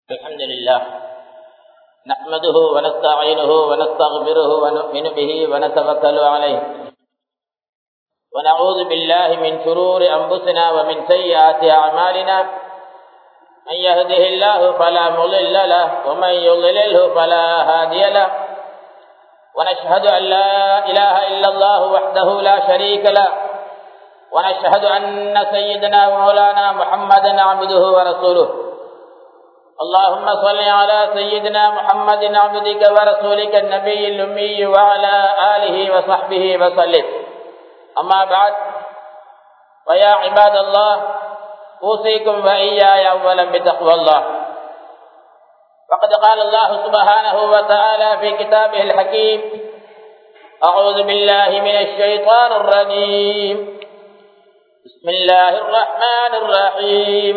الحمد لله نحمده ونستعينه ونستغفره ونؤمن به ونتوكل عليه ونعوذ بالله من شرور أنفسنا ومن سيئات أعمالنا من يهده الله فلا مضل له ومن يضلله فلا هادي له ونشهد أن لا إله إلا الله وحده لا شريك له ونشهد أن سيدنا ومولانا محمدا عبده ورسوله اللهم صل على سيدنا محمد عبدك ورسولك النبي الأمي وعلى آله وصحبه وسلم أما بعد فيا عباد الله أوصيكم وإياي أولا بتقوى الله وقد قال الله سبحانه وتعالى في كتابه الحكيم أعوذ بالله من الشيطان الرجيم بسم الله الرحمن الرحيم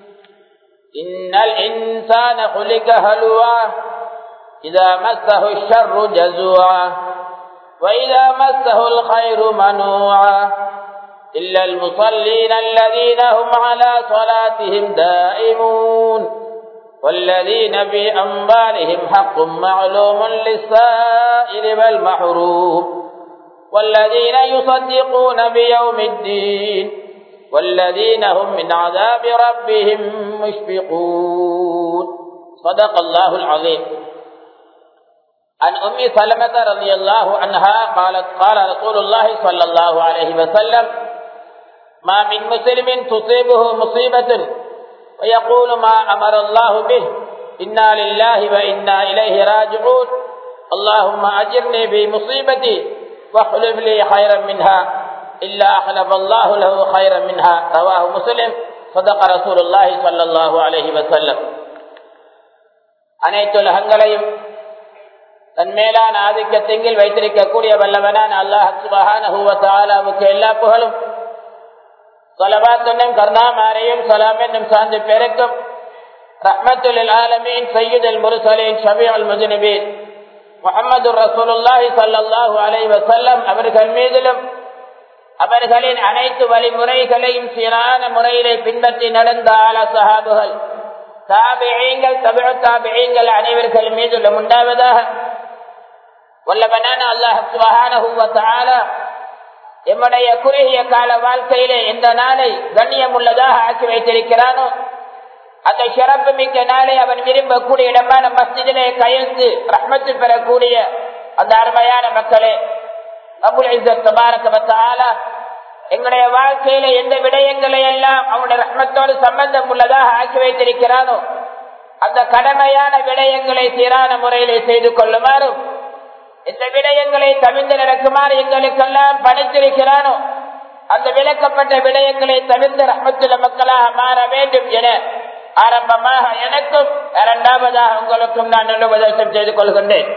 إن الإنسان خلق هلوعا إذا مسه الشر جزوعا وإذا مسه الخير منوعا إلا المصلين الذين هم على صلاتهم دائمون والذين في أنبالهم حق معلوم للسائل والمحروم والذين يصدقون بيوم الدين والذين هم من عذاب ربهم مشفقون صدق الله العظيم عن أم سلمة رضي الله عنها قالت قال رسول الله صلى الله عليه وسلم ما من مسلم تصيبه مصيبة ويقول ما أمر الله به إنا لله وإنا إليه راجعون اللهم أجرني في مصيبتي واخلف لي خيرا منها إلا أخلف الله له خيرا منها رواه مسلم صدق رسول الله صلى الله عليه وسلم அனைத்து உலகங்களையும் தன் மேலான ஆதிக்கத்தெங்கில் வைத்திருக்கக்கூடிய வல்லவனான அல்லாஹ் சுபஹானஹுவத்தாலாவுக்கு எல்லா புகழும் சொலபாத் என்னும் கருணாமாரையும் சலாம் என்னும் சார்ந்து பெருக்கும் ரஹ்மத்துல் ஆலமீன் சையீத் முருசலின் ஷபி அல் முஜினபீன் முகமது ரசூலுல்லாஹி சல்லாஹூ அலை வசல்லம் அவர்கள் மீதிலும் அவர்களின் அனைத்து வழிமுறைகளையும் சீரான முறையிலே பின்பற்றி நடந்த ஆல சஹாபுகள் தாபியங்கள் தமிழ தாபியங்கள் அனைவர்கள் மீதுள்ள உண்டாவதாக வல்லவனான அல்லாஹ் எம்முடைய குறுகிய கால வாழ்க்கையிலே எந்த நாளை கண்ணியம் உள்ளதாக ஆக்கி வைத்திருக்கிறானோ அந்த சிறப்பு மிக்க நாளை அவன் விரும்பக்கூடிய இடமான மஸ்ஜிதிலே கையெழுத்து ரஹ்மத்து பெறக்கூடிய அந்த அருமையான மக்களே அபுல் தபாரகமத்தாலா எங்களுடைய வாழ்க்கையில எந்த விடயங்களை எல்லாம் அவனுடைய ரத்னத்தோடு சம்பந்தம் உள்ளதாக ஆக்கி வைத்திருக்கிறானோ அந்த கடமையான விடயங்களை சீரான முறையிலே செய்து கொள்ளுமாறும் எந்த விடயங்களை தவிர்த்து நடக்குமாறு எங்களுக்கெல்லாம் பணித்திருக்கிறானோ அந்த விளக்கப்பட்ட விடயங்களை தவிர்த்து ரஹமத்துள்ள மக்களாக மாற வேண்டும் என ஆரம்பமாக எனக்கும் இரண்டாவதாக உங்களுக்கும் நான் நல்ல உபதேசம் செய்து கொள்கின்றேன்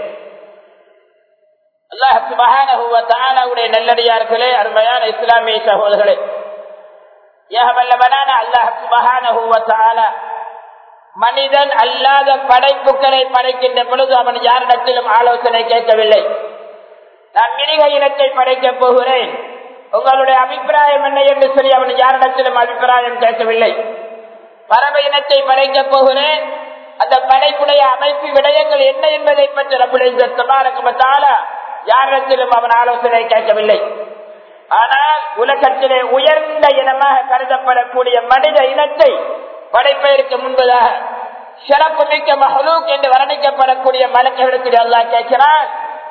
அல்லாஹுடைய நல்லடியார்களே அருமையான இஸ்லாமிய சகோதரர்களே ஏகவல்லவனான அல்லாஹ் மனிதன் அல்லாத படைப்புகளை படைக்கின்ற பொழுது அவன் யாரிடத்திலும் ஆலோசனை கேட்கவில்லை நான் மிருக இனத்தை படைக்கப் போகிறேன் உங்களுடைய அபிப்பிராயம் என்ன என்று சொல்லி அவன் யாரிடத்திலும் அபிப்பிராயம் கேட்கவில்லை பறவை இனத்தை படைக்கப் போகிறேன் அந்த படைப்புடைய அமைப்பு விடயங்கள் என்ன என்பதை பற்றி ரபுடைய சமாரக்கமத்தால யாரிடத்திலும் அவன் ஆலோசனை கேட்கவில்லை ஆனால் உலகத்திலே உயர்ந்த இனமாக கருதப்படக்கூடிய மனித இனத்தை படைப்பதற்கு முன்பதாக சிறப்பு மிக்க மகளூக் என்று வர்ணிக்கப்படக்கூடிய மலக்கிடத்தில் அல்லா கேட்கிறான்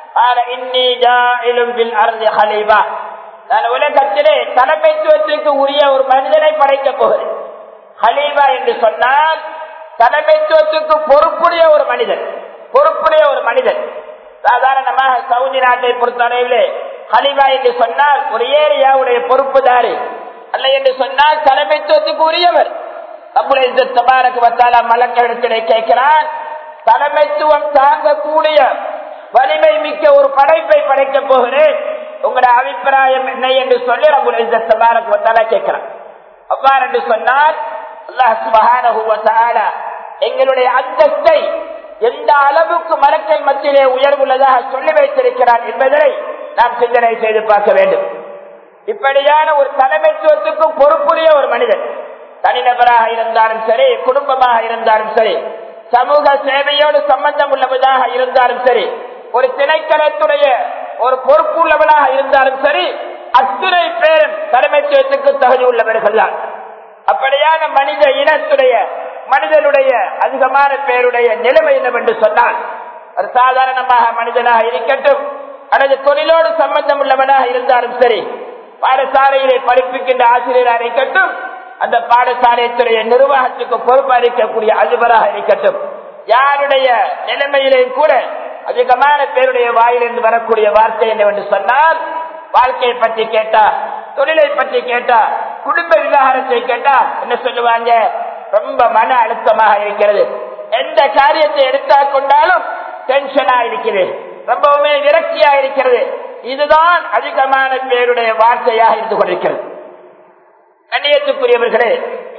நான் உலகத்திலே தலைமைத்துவத்திற்கு உரிய ஒரு மனிதனை படைக்கப் போகிறேன் ஹலீபா என்று சொன்னால் தலைமைத்துவத்துக்கு பொறுப்புடைய ஒரு மனிதன் பொறுப்புடைய ஒரு மனிதன் சாதாரணமாக சவுதி நாட்டை பொறுத்தளவிலே ஹலிபா என்று சொன்னால் ஒரு ஏரியாவுடைய பொறுப்புதாரி அல்ல என்று சொன்னால் தலைமைத்துவத்துக்கு உரியவர் தபாரக்கு வத்தாலா மலக்கிடத்திலே கேட்கிறான் தலைமைத்துவம் தாங்கக்கூடிய வலிமை மிக்க ஒரு படைப்பை படைக்கப் போகிறேன் உங்களுடைய அபிப்பிராயம் என்ன என்று சொல்லி நம்முடைய தபாரக்கு வத்தாலா கேட்கிறான் அவ்வாறு என்று சொன்னால் அல்லாஹ் சுபஹான எங்களுடைய அந்தஸ்தை எந்த அளவுக்கு மலக்கள் மத்தியிலே உயர்வுள்ளதாக சொல்லி வைத்திருக்கிறான் என்பதை நாம் சிந்தனை செய்து பார்க்க வேண்டும் இப்படியான ஒரு தலைமைத்துவத்துக்கு பொறுப்புடைய ஒரு மனிதன் தனிநபராக இருந்தாலும் சரி குடும்பமாக இருந்தாலும் சரி சமூக சேவையோடு சம்பந்தம் உள்ளவதாக இருந்தாலும் சரி ஒரு திணைக்களத்துடைய ஒரு பொறுப்பு உள்ளவனாக இருந்தாலும் சரி அத்துணை பேரும் தலைமைத்துவத்துக்கு தகுதி உள்ளவர்கள் தான் அப்படியான மனித இனத்துடைய மனிதனுடைய அதிகமான பேருடைய நிலைமை என்னவென்று சொன்னால் ஒரு சாதாரணமாக மனிதனாக இருக்கட்டும் அல்லது தொழிலோடு சம்பந்தம் உள்ளவனாக இருந்தாலும் சரி பாடசாலையிலே படிப்புக்கின்ற ஆசிரியராக இருக்கட்டும் அந்த பாடசாலைத்துடைய நிர்வாகத்துக்கு பொறுப்பளிக்கக்கூடிய அதிபராக இருக்கட்டும் யாருடைய நிலைமையிலேயும் கூட அதிகமான பேருடைய வாயிலிருந்து வரக்கூடிய வார்த்தை என்னவென்று சொன்னால் வாழ்க்கையை பற்றி கேட்டா தொழிலை பற்றி கேட்டா குடும்ப விவகாரத்தை கேட்டா என்ன சொல்லுவாங்க ரொம்ப மன அழுத்தமாக இருக்கிறது எந்த காரியத்தை எடுத்தா கொண்டாலும் டென்ஷனா இருக்கிறது ரொம்பவுமே விரக்தியா இருக்கிறது இதுதான் அதிகமான பேருடைய வார்த்தையாக இருந்து கொண்டிருக்கிறது கண்ணியத்துக்குரியவர்களே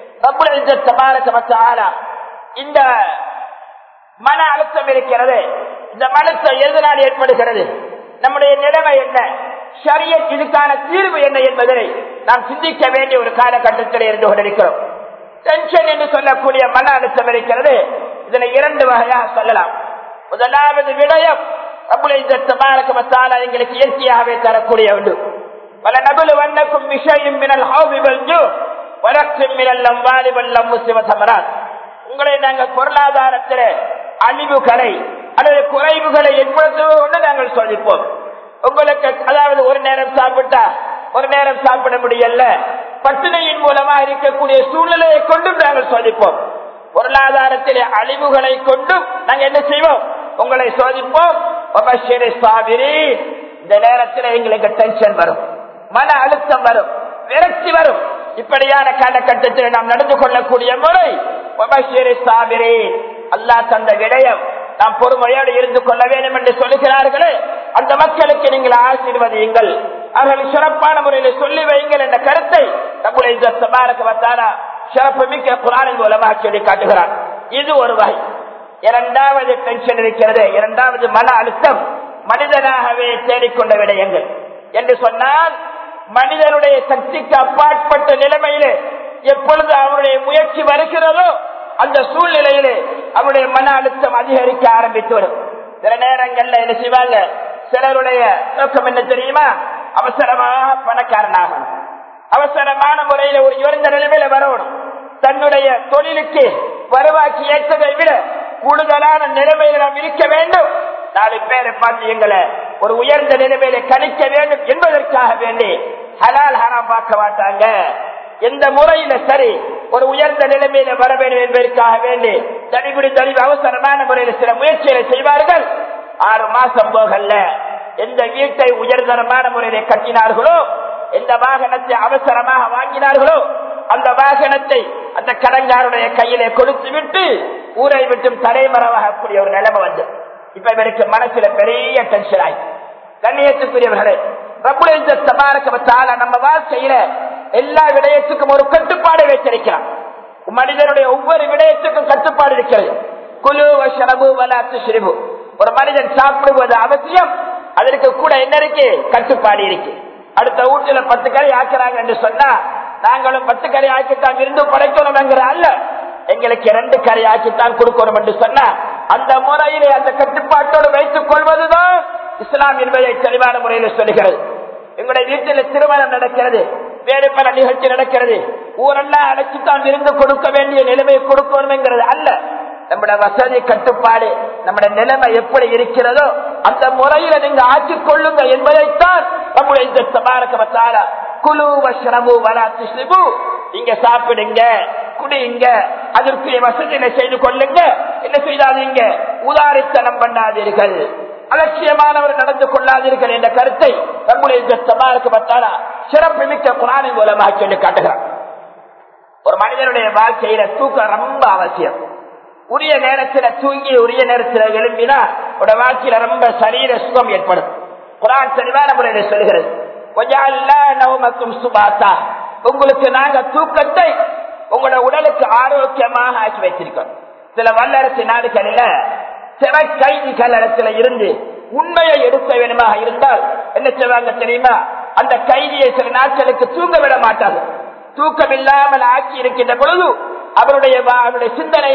இந்த மன அழுத்தம் இருக்கிறது இந்த மனத்தை எதனால் ஏற்படுகிறது நம்முடைய நிலைமை என்ன சரிய இதுக்கான தீர்வு என்ன என்பதை நாம் சிந்திக்க வேண்டிய ஒரு காலகட்டத்தில் இருந்து கொண்டிருக்கிறோம் டென்ஷன் என்று சொல்லக்கூடிய மன அழுத்தம் இருக்கிறது இதனை இரண்டு வகையாக சொல்லலாம் முதலாவது விடயம் எங்களுக்கு இயற்கையாகவே தரக்கூடிய ஒன்று பல நபுல வண்ணக்கும் விஷயம் மினல் ஹாவிபல் வரக்கும் மினல்லம் வாலிபல்லம் சிவசமரான் உங்களை நாங்கள் பொருளாதாரத்தில் அழிவுகளை அல்லது குறைவுகளை ஏற்படுத்துவது கொண்டு நாங்கள் சோதிப்போம் உங்களுக்கு அதாவது ஒரு நேரம் சாப்பிட்டா ஒரு நேரம் சாப்பிட முடியல பட்டினியின் மூலமா இருக்கக்கூடிய சூழ்நிலையை கொண்டும் நாங்கள் சோதிப்போம் பொருளாதாரத்திலே அழிவுகளை கொண்டும் நாங்கள் என்ன செய்வோம் உங்களை சோதிப்போம் இந்த நேரத்தில் எங்களுக்கு டென்ஷன் வரும் மன அழுத்தம் வரும் விரக்தி வரும் இப்படியான காலகட்டத்தில் நாம் நடந்து கொள்ளக்கூடிய முறை சாபிரே அல்லா தந்த விடயம் நாம் பொறுமையோடு இருந்து கொள்ள வேண்டும் என்று சொல்லுகிறார்களே அந்த மக்களுக்கு நீங்கள் ஆசீர்வதியுங்கள் அவர்கள் சிறப்பான முறையில் சொல்லி வையுங்கள் என்ற கருத்தை நம்முடைய சிறப்பு மிக்க குரானின் மூலமாக சொல்லி காட்டுகிறார் இது ஒரு வகை இரண்டாவது டென்ஷன் இருக்கிறது இரண்டாவது மன அழுத்தம் மனிதனாகவே தேடிக்கொண்ட விடயங்கள் என்று சொன்னால் மனிதனுடைய சக்திக்கு அப்பாற்பட்ட நிலைமையிலே எப்பொழுது அவருடைய முயற்சி வருகிறதோ அந்த சூழ்நிலையிலே அவருடைய மன அழுத்தம் அதிகரிக்க ஆரம்பித்து வரும் சில நேரங்கள்ல என்ன செய்வாங்க சிலருடைய நோக்கம் என்ன தெரியுமா அவசரமாக பணக்காரனாகணும் அவசரமான முறையில ஒரு உயர்ந்த நிலைமையில வரணும் தன்னுடைய தொழிலுக்கு வருவாக்கி ஏற்றதை விட கூடுதலான நிலைமையில நாம் இருக்க வேண்டும் நாலு பேரை பார்த்து எங்களை ஒரு உயர்ந்த நிலைமையில கணிக்க வேண்டும் என்பதற்காக வேண்டி ஹலால் ஹராம் பார்க்க மாட்டாங்க எந்த முறையில சரி ஒரு உயர்ந்த நிலைமையில வர வேண்டும் என்பதற்காக வேண்டி தனிபிடி தனிவு அவசரமான முறையில சில முயற்சிகளை செய்வார்கள் ஆறு மாசம் போகல எந்த வீட்டை உயர்தரமான முறையில கட்டினார்களோ எந்த வாகனத்தை அவசரமாக வாங்கினார்களோ அந்த வாகனத்தை அந்த கடங்காருடைய கையிலே கொடுத்து விட்டு ஊரை விட்டும் தலைமறைவாகக்கூடிய ஒரு நிலைமை வந்து இப்ப இவருக்கு மனசுல பெரிய டென்ஷன் ஆயிடுச்சு கண்ணியத்துக்குரியவர்களே ரப்புல தபாரக்கத்தால நம்ம வாழ்க்கையில எல்லா விடயத்துக்கும் ஒரு கட்டுப்பாடு வைத்திருக்கிறான் மனிதனுடைய ஒவ்வொரு விடயத்துக்கும் கட்டுப்பாடு இருக்கிறது குழு ஷரபு வலாத்து சிரிபு ஒரு மனிதன் சாப்பிடுவது அவசியம் அதற்கு கூட என்ன இருக்கு கட்டுப்பாடு இருக்கு அடுத்த வீட்டுல பத்து கறி ஆக்குறாங்க என்று சொன்னா நாங்களும் பத்து கறி ஆக்கித்தான் விருந்து படைக்கணும் அல்ல எங்களுக்கு இரண்டு கறி ஆக்கித்தான் கொடுக்கணும் என்று சொன்னா அந்த முறையிலே அந்த கட்டுப்பாட்டோடு வைத்துக் கொள்வதுதான் இஸ்லாம் என்பதை தெளிவான முறையில் சொல்லுகிறது எங்களுடைய வீட்டில் திருமணம் நடக்கிறது வேறு பல நிகழ்ச்சி நடக்கிறது ஊரெல்லாம் அழைச்சுத்தான் விருந்து கொடுக்க வேண்டிய நிலைமையை கொடுக்கணும் என்கிறது அல்ல நம்முடைய வசதி கட்டுப்பாடு நம்முடைய நிலைமை எப்படி இருக்கிறதோ அந்த முறையில நீங்க ஆக்கிக் கொள்ளுங்க என்பதைத்தான் நம்முடைய இந்த சபாரகமத்தால குழு வசனமு வராத்து நீங்க சாப்பிடுங்க குடிங்க அதற்குரிய வசதியை செய்து கொள்ளுங்க என்ன செய்தாதீங்க உதாரித்தனம் பண்ணாதீர்கள் அலட்சியமானவர் நடந்து கொள்ளாதீர்கள் என்ற கருத்தை நம்முடைய இந்த சபாருக்கு பத்தாரா சிறப்பு மிக்க குரானின் மூலமாக சொல்லி காட்டுகிறார் ஒரு மனிதனுடைய வாழ்க்கையில தூக்கம் ரொம்ப அவசியம் உரிய நேரத்துல தூங்கி உரிய நேரத்துல எழும்பினா உட வாழ்க்கையில ரொம்ப சரீர சுகம் ஏற்படும் குரான் தெளிவான முறையில சொல்கிறது கொஞ்சம் சுபாத்தா உங்களுக்கு நாங்க தூக்கத்தை உங்களோட உடலுக்கு ஆரோக்கியமாக ஆக்கி வைத்திருக்கோம் சில வல்லரசு நாடுகளில சில கைதிகள் இடத்துல இருந்து உண்மையை எடுக்க வேணுமாக இருந்தால் என்ன செய்வாங்க தெரியுமா அந்த கைதியை சில நாட்களுக்கு தூங்க விட மாட்டாங்க தூக்கம் இல்லாமல் ஆக்கி இருக்கின்ற பொழுது அவருடைய அவருடைய சிந்தனையிலே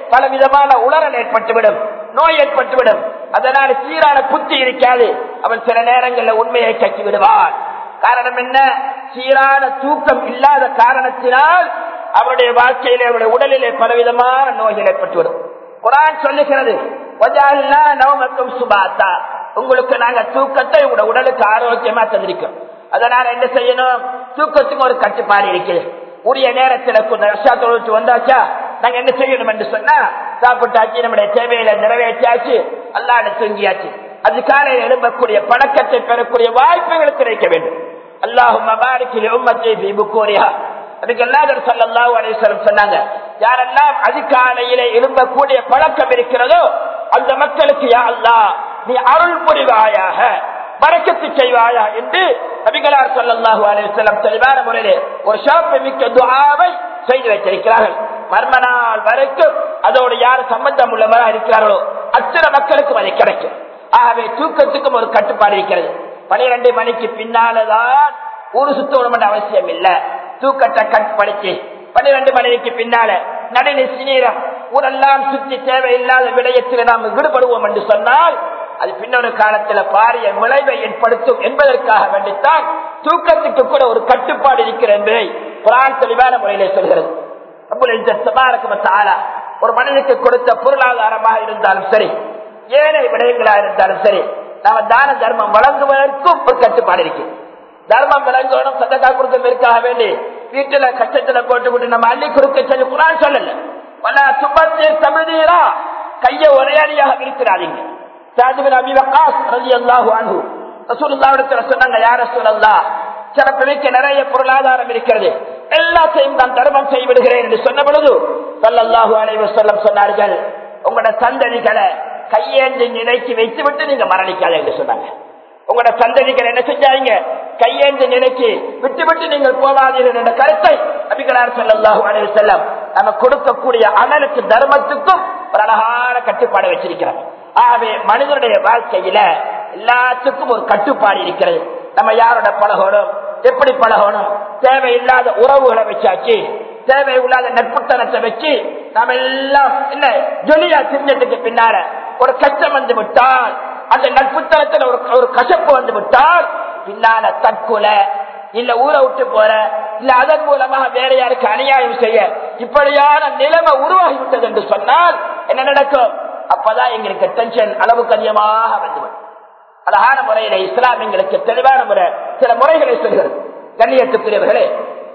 பல விதமான உளறல் ஏற்பட்டுவிடும் நோய் ஏற்பட்டுவிடும் அதனால சீரான புத்தி இருக்காது அவன் சில நேரங்களில் உண்மையை கட்டி விடுவான் காரணம் என்ன சீரான தூக்கம் இல்லாத காரணத்தினால் அவருடைய வாழ்க்கையிலே அவருடைய உடலிலே பலவிதமான நோய்கள் ஏற்பட்டுவிடும் குரான் சொல்லுகிறது "வஜஅல்னா நௌமக்கும் சுபாத்தா." உங்களுக்கு நாங்க தூக்கத்தை உங்களோட உடலுக்கு ஆரோக்கியமா தந்திருக்கோம் அதனால என்ன செய்யணும் தூக்கத்துக்கு ஒரு கட்டுப்பாடு இருக்குது உரிய நேரத்தில் கொஞ்சம் ரஷ்யா தொழிற்சி வந்தாச்சா நாங்க என்ன செய்யணும் என்று சொன்னா சாப்பிட்டாச்சு நம்முடைய தேவையில நிறைவேற்றாச்சு அல்லாட தூங்கியாச்சு அது காலையில் எழும்பக்கூடிய பழக்கத்தை பெறக்கூடிய வாய்ப்புகள் கிடைக்க வேண்டும் அல்லாஹும் மபாரிக்கில் உம்மத்தை தீபுக்கோரியா அதுக்கு எல்லாரும் சொல்லல்லாஹு அலைஹி வஸல்லம் சொன்னாங்க யாரெல்லாம் அதிகாலையிலே எழும்பக்கூடிய பழக்கம் இருக்கிறதோ அந்த மக்களுக்கு யா அல்லாஹ் நீ அருள் புரிவாயாக பறக்கத்து செய்வாயா என்று நபிகளார் சொல்லல்லாஹு அலைஹி வஸல்லம் தெளிவான முறையிலே ஒரு ஷாப்பை மிக்க துஆவை செய்து வைத்திருக்கிறார்கள் மர்ம நாள் வரைக்கும் அதோடு யார் சம்பந்தம் உள்ளவராக இருக்கிறார்களோ அத்தனை மக்களுக்கும் அது கிடைக்கும் ஆகவே தூக்கத்துக்கும் ஒரு கட்டுப்பாடு இருக்கிறது பனிரெண்டு மணிக்கு பின்னாலதான் ஊரு சுத்தணும் என்ற அவசியம் இல்ல தூக்கத்தை கட்டுப்படுத்தி பன்னிரண்டு மணிக்கு பின்னால நடுநிலை சிநீரம் ஊரெல்லாம் சுற்றி தேவையில்லாத விடயத்தில் நாம் விடுபடுவோம் என்று சொன்னால் அது பின்னொரு காலத்துல பாரிய விளைவை ஏற்படுத்தும் என்பதற்காக வேண்டித்தான் தூக்கத்துக்கு கூட ஒரு கட்டுப்பாடு இருக்கிறது என்பதை குரான் தெளிவான முறையிலே சொல்கிறது ரப்புல் இஸ்ஸத் தபாரக வ தஆலா ஒரு மனிதனுக்கு கொடுத்த பொருளாதாரமாக இருந்தாலும் சரி ஏழை விடயங்களாக இருந்தாலும் சரி நாம தான தர்மம் வழங்குவதற்கும் ஒரு கட்டுப்பாடு இருக்கு தர்மம் விளங்கணும் சதக்கா கொடுக்கறதுக்காக வேண்டி வீட்டுல கஷ்டத்துல போட்டு விட்டு நம்ம அள்ளி கொடுக்க சொல்லி குரான் சொல்லல பல சுபத்தே சமிதீரா கைய ஒரேடியாக விரிக்கிறாதீங்க சாஜிபின் அபி வக்காஸ் ரலியல்லாஹு அன்ஹு ரசூலுல்லாஹ்விடத்துல சொன்னாங்க யார் ரசூலல்லாஹ் சிறப்புமிக்க நிறைய பொருளாதாரம் இருக்கிறது எல்லாத்தையும் நான் தர்மம் செய்து விடுகிறேன் என்று சொன்ன பொழுது சல்லல்லாஹு அலைஹி வஸல்லம் சொன்னார்கள் உங்களோட சந்ததிகளை கையேந்தி நிலைக்கு வைத்து விட்டு நீங்க மரணிக்காத என்று சொன்னாங்க உங்களோட சந்ததிகள் என்ன செஞ்சாங்க கையேந்து நிலைக்கு விட்டு விட்டு நீங்கள் போவாதீர்கள் என்ற கருத்தை அபிகளார் சல்லாஹூ அலைஹி வஸல்லம் நம்ம கொடுக்கக்கூடிய அமலுக்கு தர்மத்துக்கும் ஒரு அழகான கட்டுப்பாடு வச்சிருக்கிறார் ஆகவே மனிதனுடைய வாழ்க்கையில எல்லாத்துக்கும் ஒரு கட்டுப்பாடு இருக்கிறது நம்ம யாரோட பழகணும் எப்படி பழகணும் தேவையில்லாத உறவுகளை வச்சாச்சு தேவையில்லாத நட்புத்தனத்தை வச்சு நாம எல்லாம் என்ன ஜொலியா திரிஞ்சதுக்கு பின்னால ஒரு கஷ்டம் வந்து விட்டால் அந்த நட்புத்தனத்தில் ஒரு ஒரு கசப்பு வந்து விட்டால் பின்னால தற்கொலை இல்ல ஊரை விட்டு போற இல்ல அதன் மூலமாக வேற யாருக்கு அநியாயம் செய்ய இப்படியான நிலைமை உருவாகி விட்டது என்று சொன்னால் என்ன நடக்கும் அப்பதான் எங்களுக்கு டென்ஷன் அளவுக்கு அதிகமாக வந்துவிடும் அழகான முறையில இஸ்லாம் எங்களுக்கு தெளிவான முறை சில முறைகளை சொல்கிறது கண்ணியத்துக்குரியவர்களே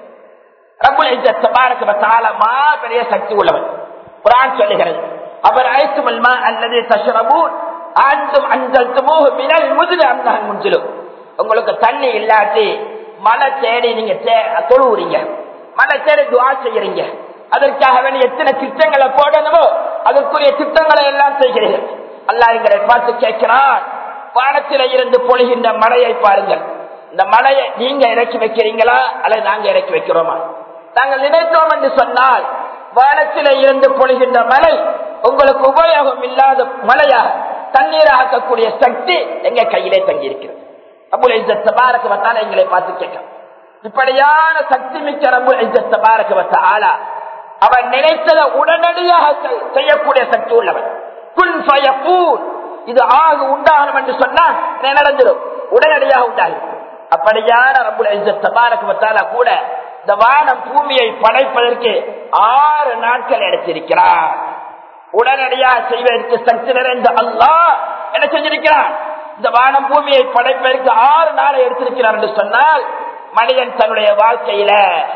ரப்புல் இஸ்ஸத் தபாரக வ தஆலா மாபெரிய சக்தி உள்ளவர் குர்ஆன் சொல்லுகிறது அவர் ஐத்துமல் மா அல்லது தஷ்ரபூன் அன்தும் அன்சல்துமூஹு மினல் முஸ்லி அம்னஹல் முன்சிலு உங்களுக்கு தண்ணி இல்லாட்டி மழை தேடி நீங்க தே- தொழுவுறீங்க மழை தேடி துஆ செய்யறீங்க அதற்காக வேண்டிய எத்தனை திட்டங்களை போடணுமோ அதற்குரிய திட்டங்களை எல்லாம் செய்கிறீர்கள் அல்லாஹ் எங்களை பார்த்து கேட்கிறான் வானத்தில இருந்து பொழிகின்ற மழையை பாருங்கள் இந்த மழையை நீங்க இறக்கி வைக்கிறீங்களா அல்லது நாங்க இறக்கி வைக்கிறோமா நாங்கள் நினைத்தோம் என்று சொன்னால் வானத்தில இருந்து பொழிகின்ற மழை உங்களுக்கு உபயோகம் இல்லாத மழையாக தண்ணீர் ஆக்கக்கூடிய சக்தி எங்க கையிலே தங்கி இருக்கிறது அபுல் இஸ்ஸத் தபாரக வ தஆலா எங்களை பார்த்து கேட்க இப்படியான சக்தி மிக்க ரபுல் இஸ்ஸத் தபாரக வ தஆலா அவன் நினைத்ததை உடனடியாக செய்- செய்யக்கூடிய சக்தி உள்ளவன் குன் ஃபயகூன் இது ஆகு உண்டாகணும் என்று சொன்னால் என்ன நடந்துடும் உடனடியாக உண்டாகும் அப்படியான ரபுல் இஸ்ஸத் தபாரக வ தஆலா கூட இந்த வானம் பூமியை படைப்பதற்கு ஆறு நாட்கள் எடுத்திருக்கிறார் உடனடியாக செய்வதற்கு சக்தி நிறைந்த அல்லாஹ் என்ன செஞ்சிருக்கிறான் இந்த வானம் பூமியை படைப்பதற்கு ஆறு நாளை எடுத்திருக்கிறார் என்று சொன்னால் மனிதன் தன்னுடைய வாழ்க்கையில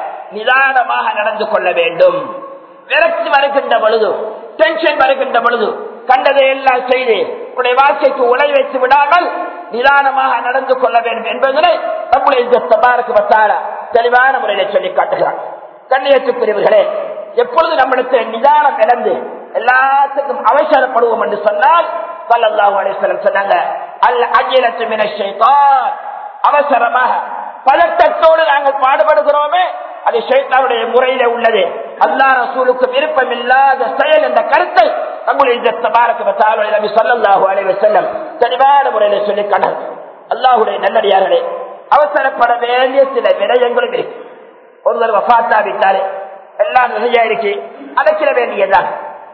நிதானமாக நடந்து கொள்ள வேண்டும் விரக்தி வருகின்ற பொழுது டென்ஷன் வருகின்ற பொழுது கண்டதை எல்லாம் செய்து உன்னுடைய வாழ்க்கைக்கு உலை வைத்து விடாமல் நிதானமாக நடந்து கொள்ள வேண்டும் என்பதனை நம்முடைய இந்த தபாரக்கு வத்தார தெளிவான முறையில சொல்லி காட்டுகிறான் கண்ணியத்துக்குரியவர்களே எப்பொழுது நம்மிடத்தில் நிதானம் இழந்து எல்லாத்துக்கும் அவசரப்படுவோம் என்று சொன்னால் சல்லல்லாஹு அலைஹி வஸல்லம் சொன்னாங்க அல் அஜிலத்து மினஷ் ஷைத்தான் அவசரமாக பதட்டத்தோடு நாங்கள் பாடுபடுகிறோமே அது ஷைத்தானுடைய முறையில உள்ளது அல்லா ரசூலுக்கு விருப்பம் இல்லாத செயல் என்ற கருத்தை நம்முடைய இந்த தபாரக்கு வத்தாலு நபி ஸல்லல்லாஹு அலைஹி வஸல்லம் தெளிவான முறையில சொல்லி கண்டார் அல்லாஹ்வுடைய நல்லடியார்களே அவசரப்பட வேண்டிய சில விடயங்களும் இருக்கு ஒருவர் வஃபாத்தா விட்டாரு எல்லாம் நிறைய இருக்கு அழைச்சிட வேண்டியதுதான்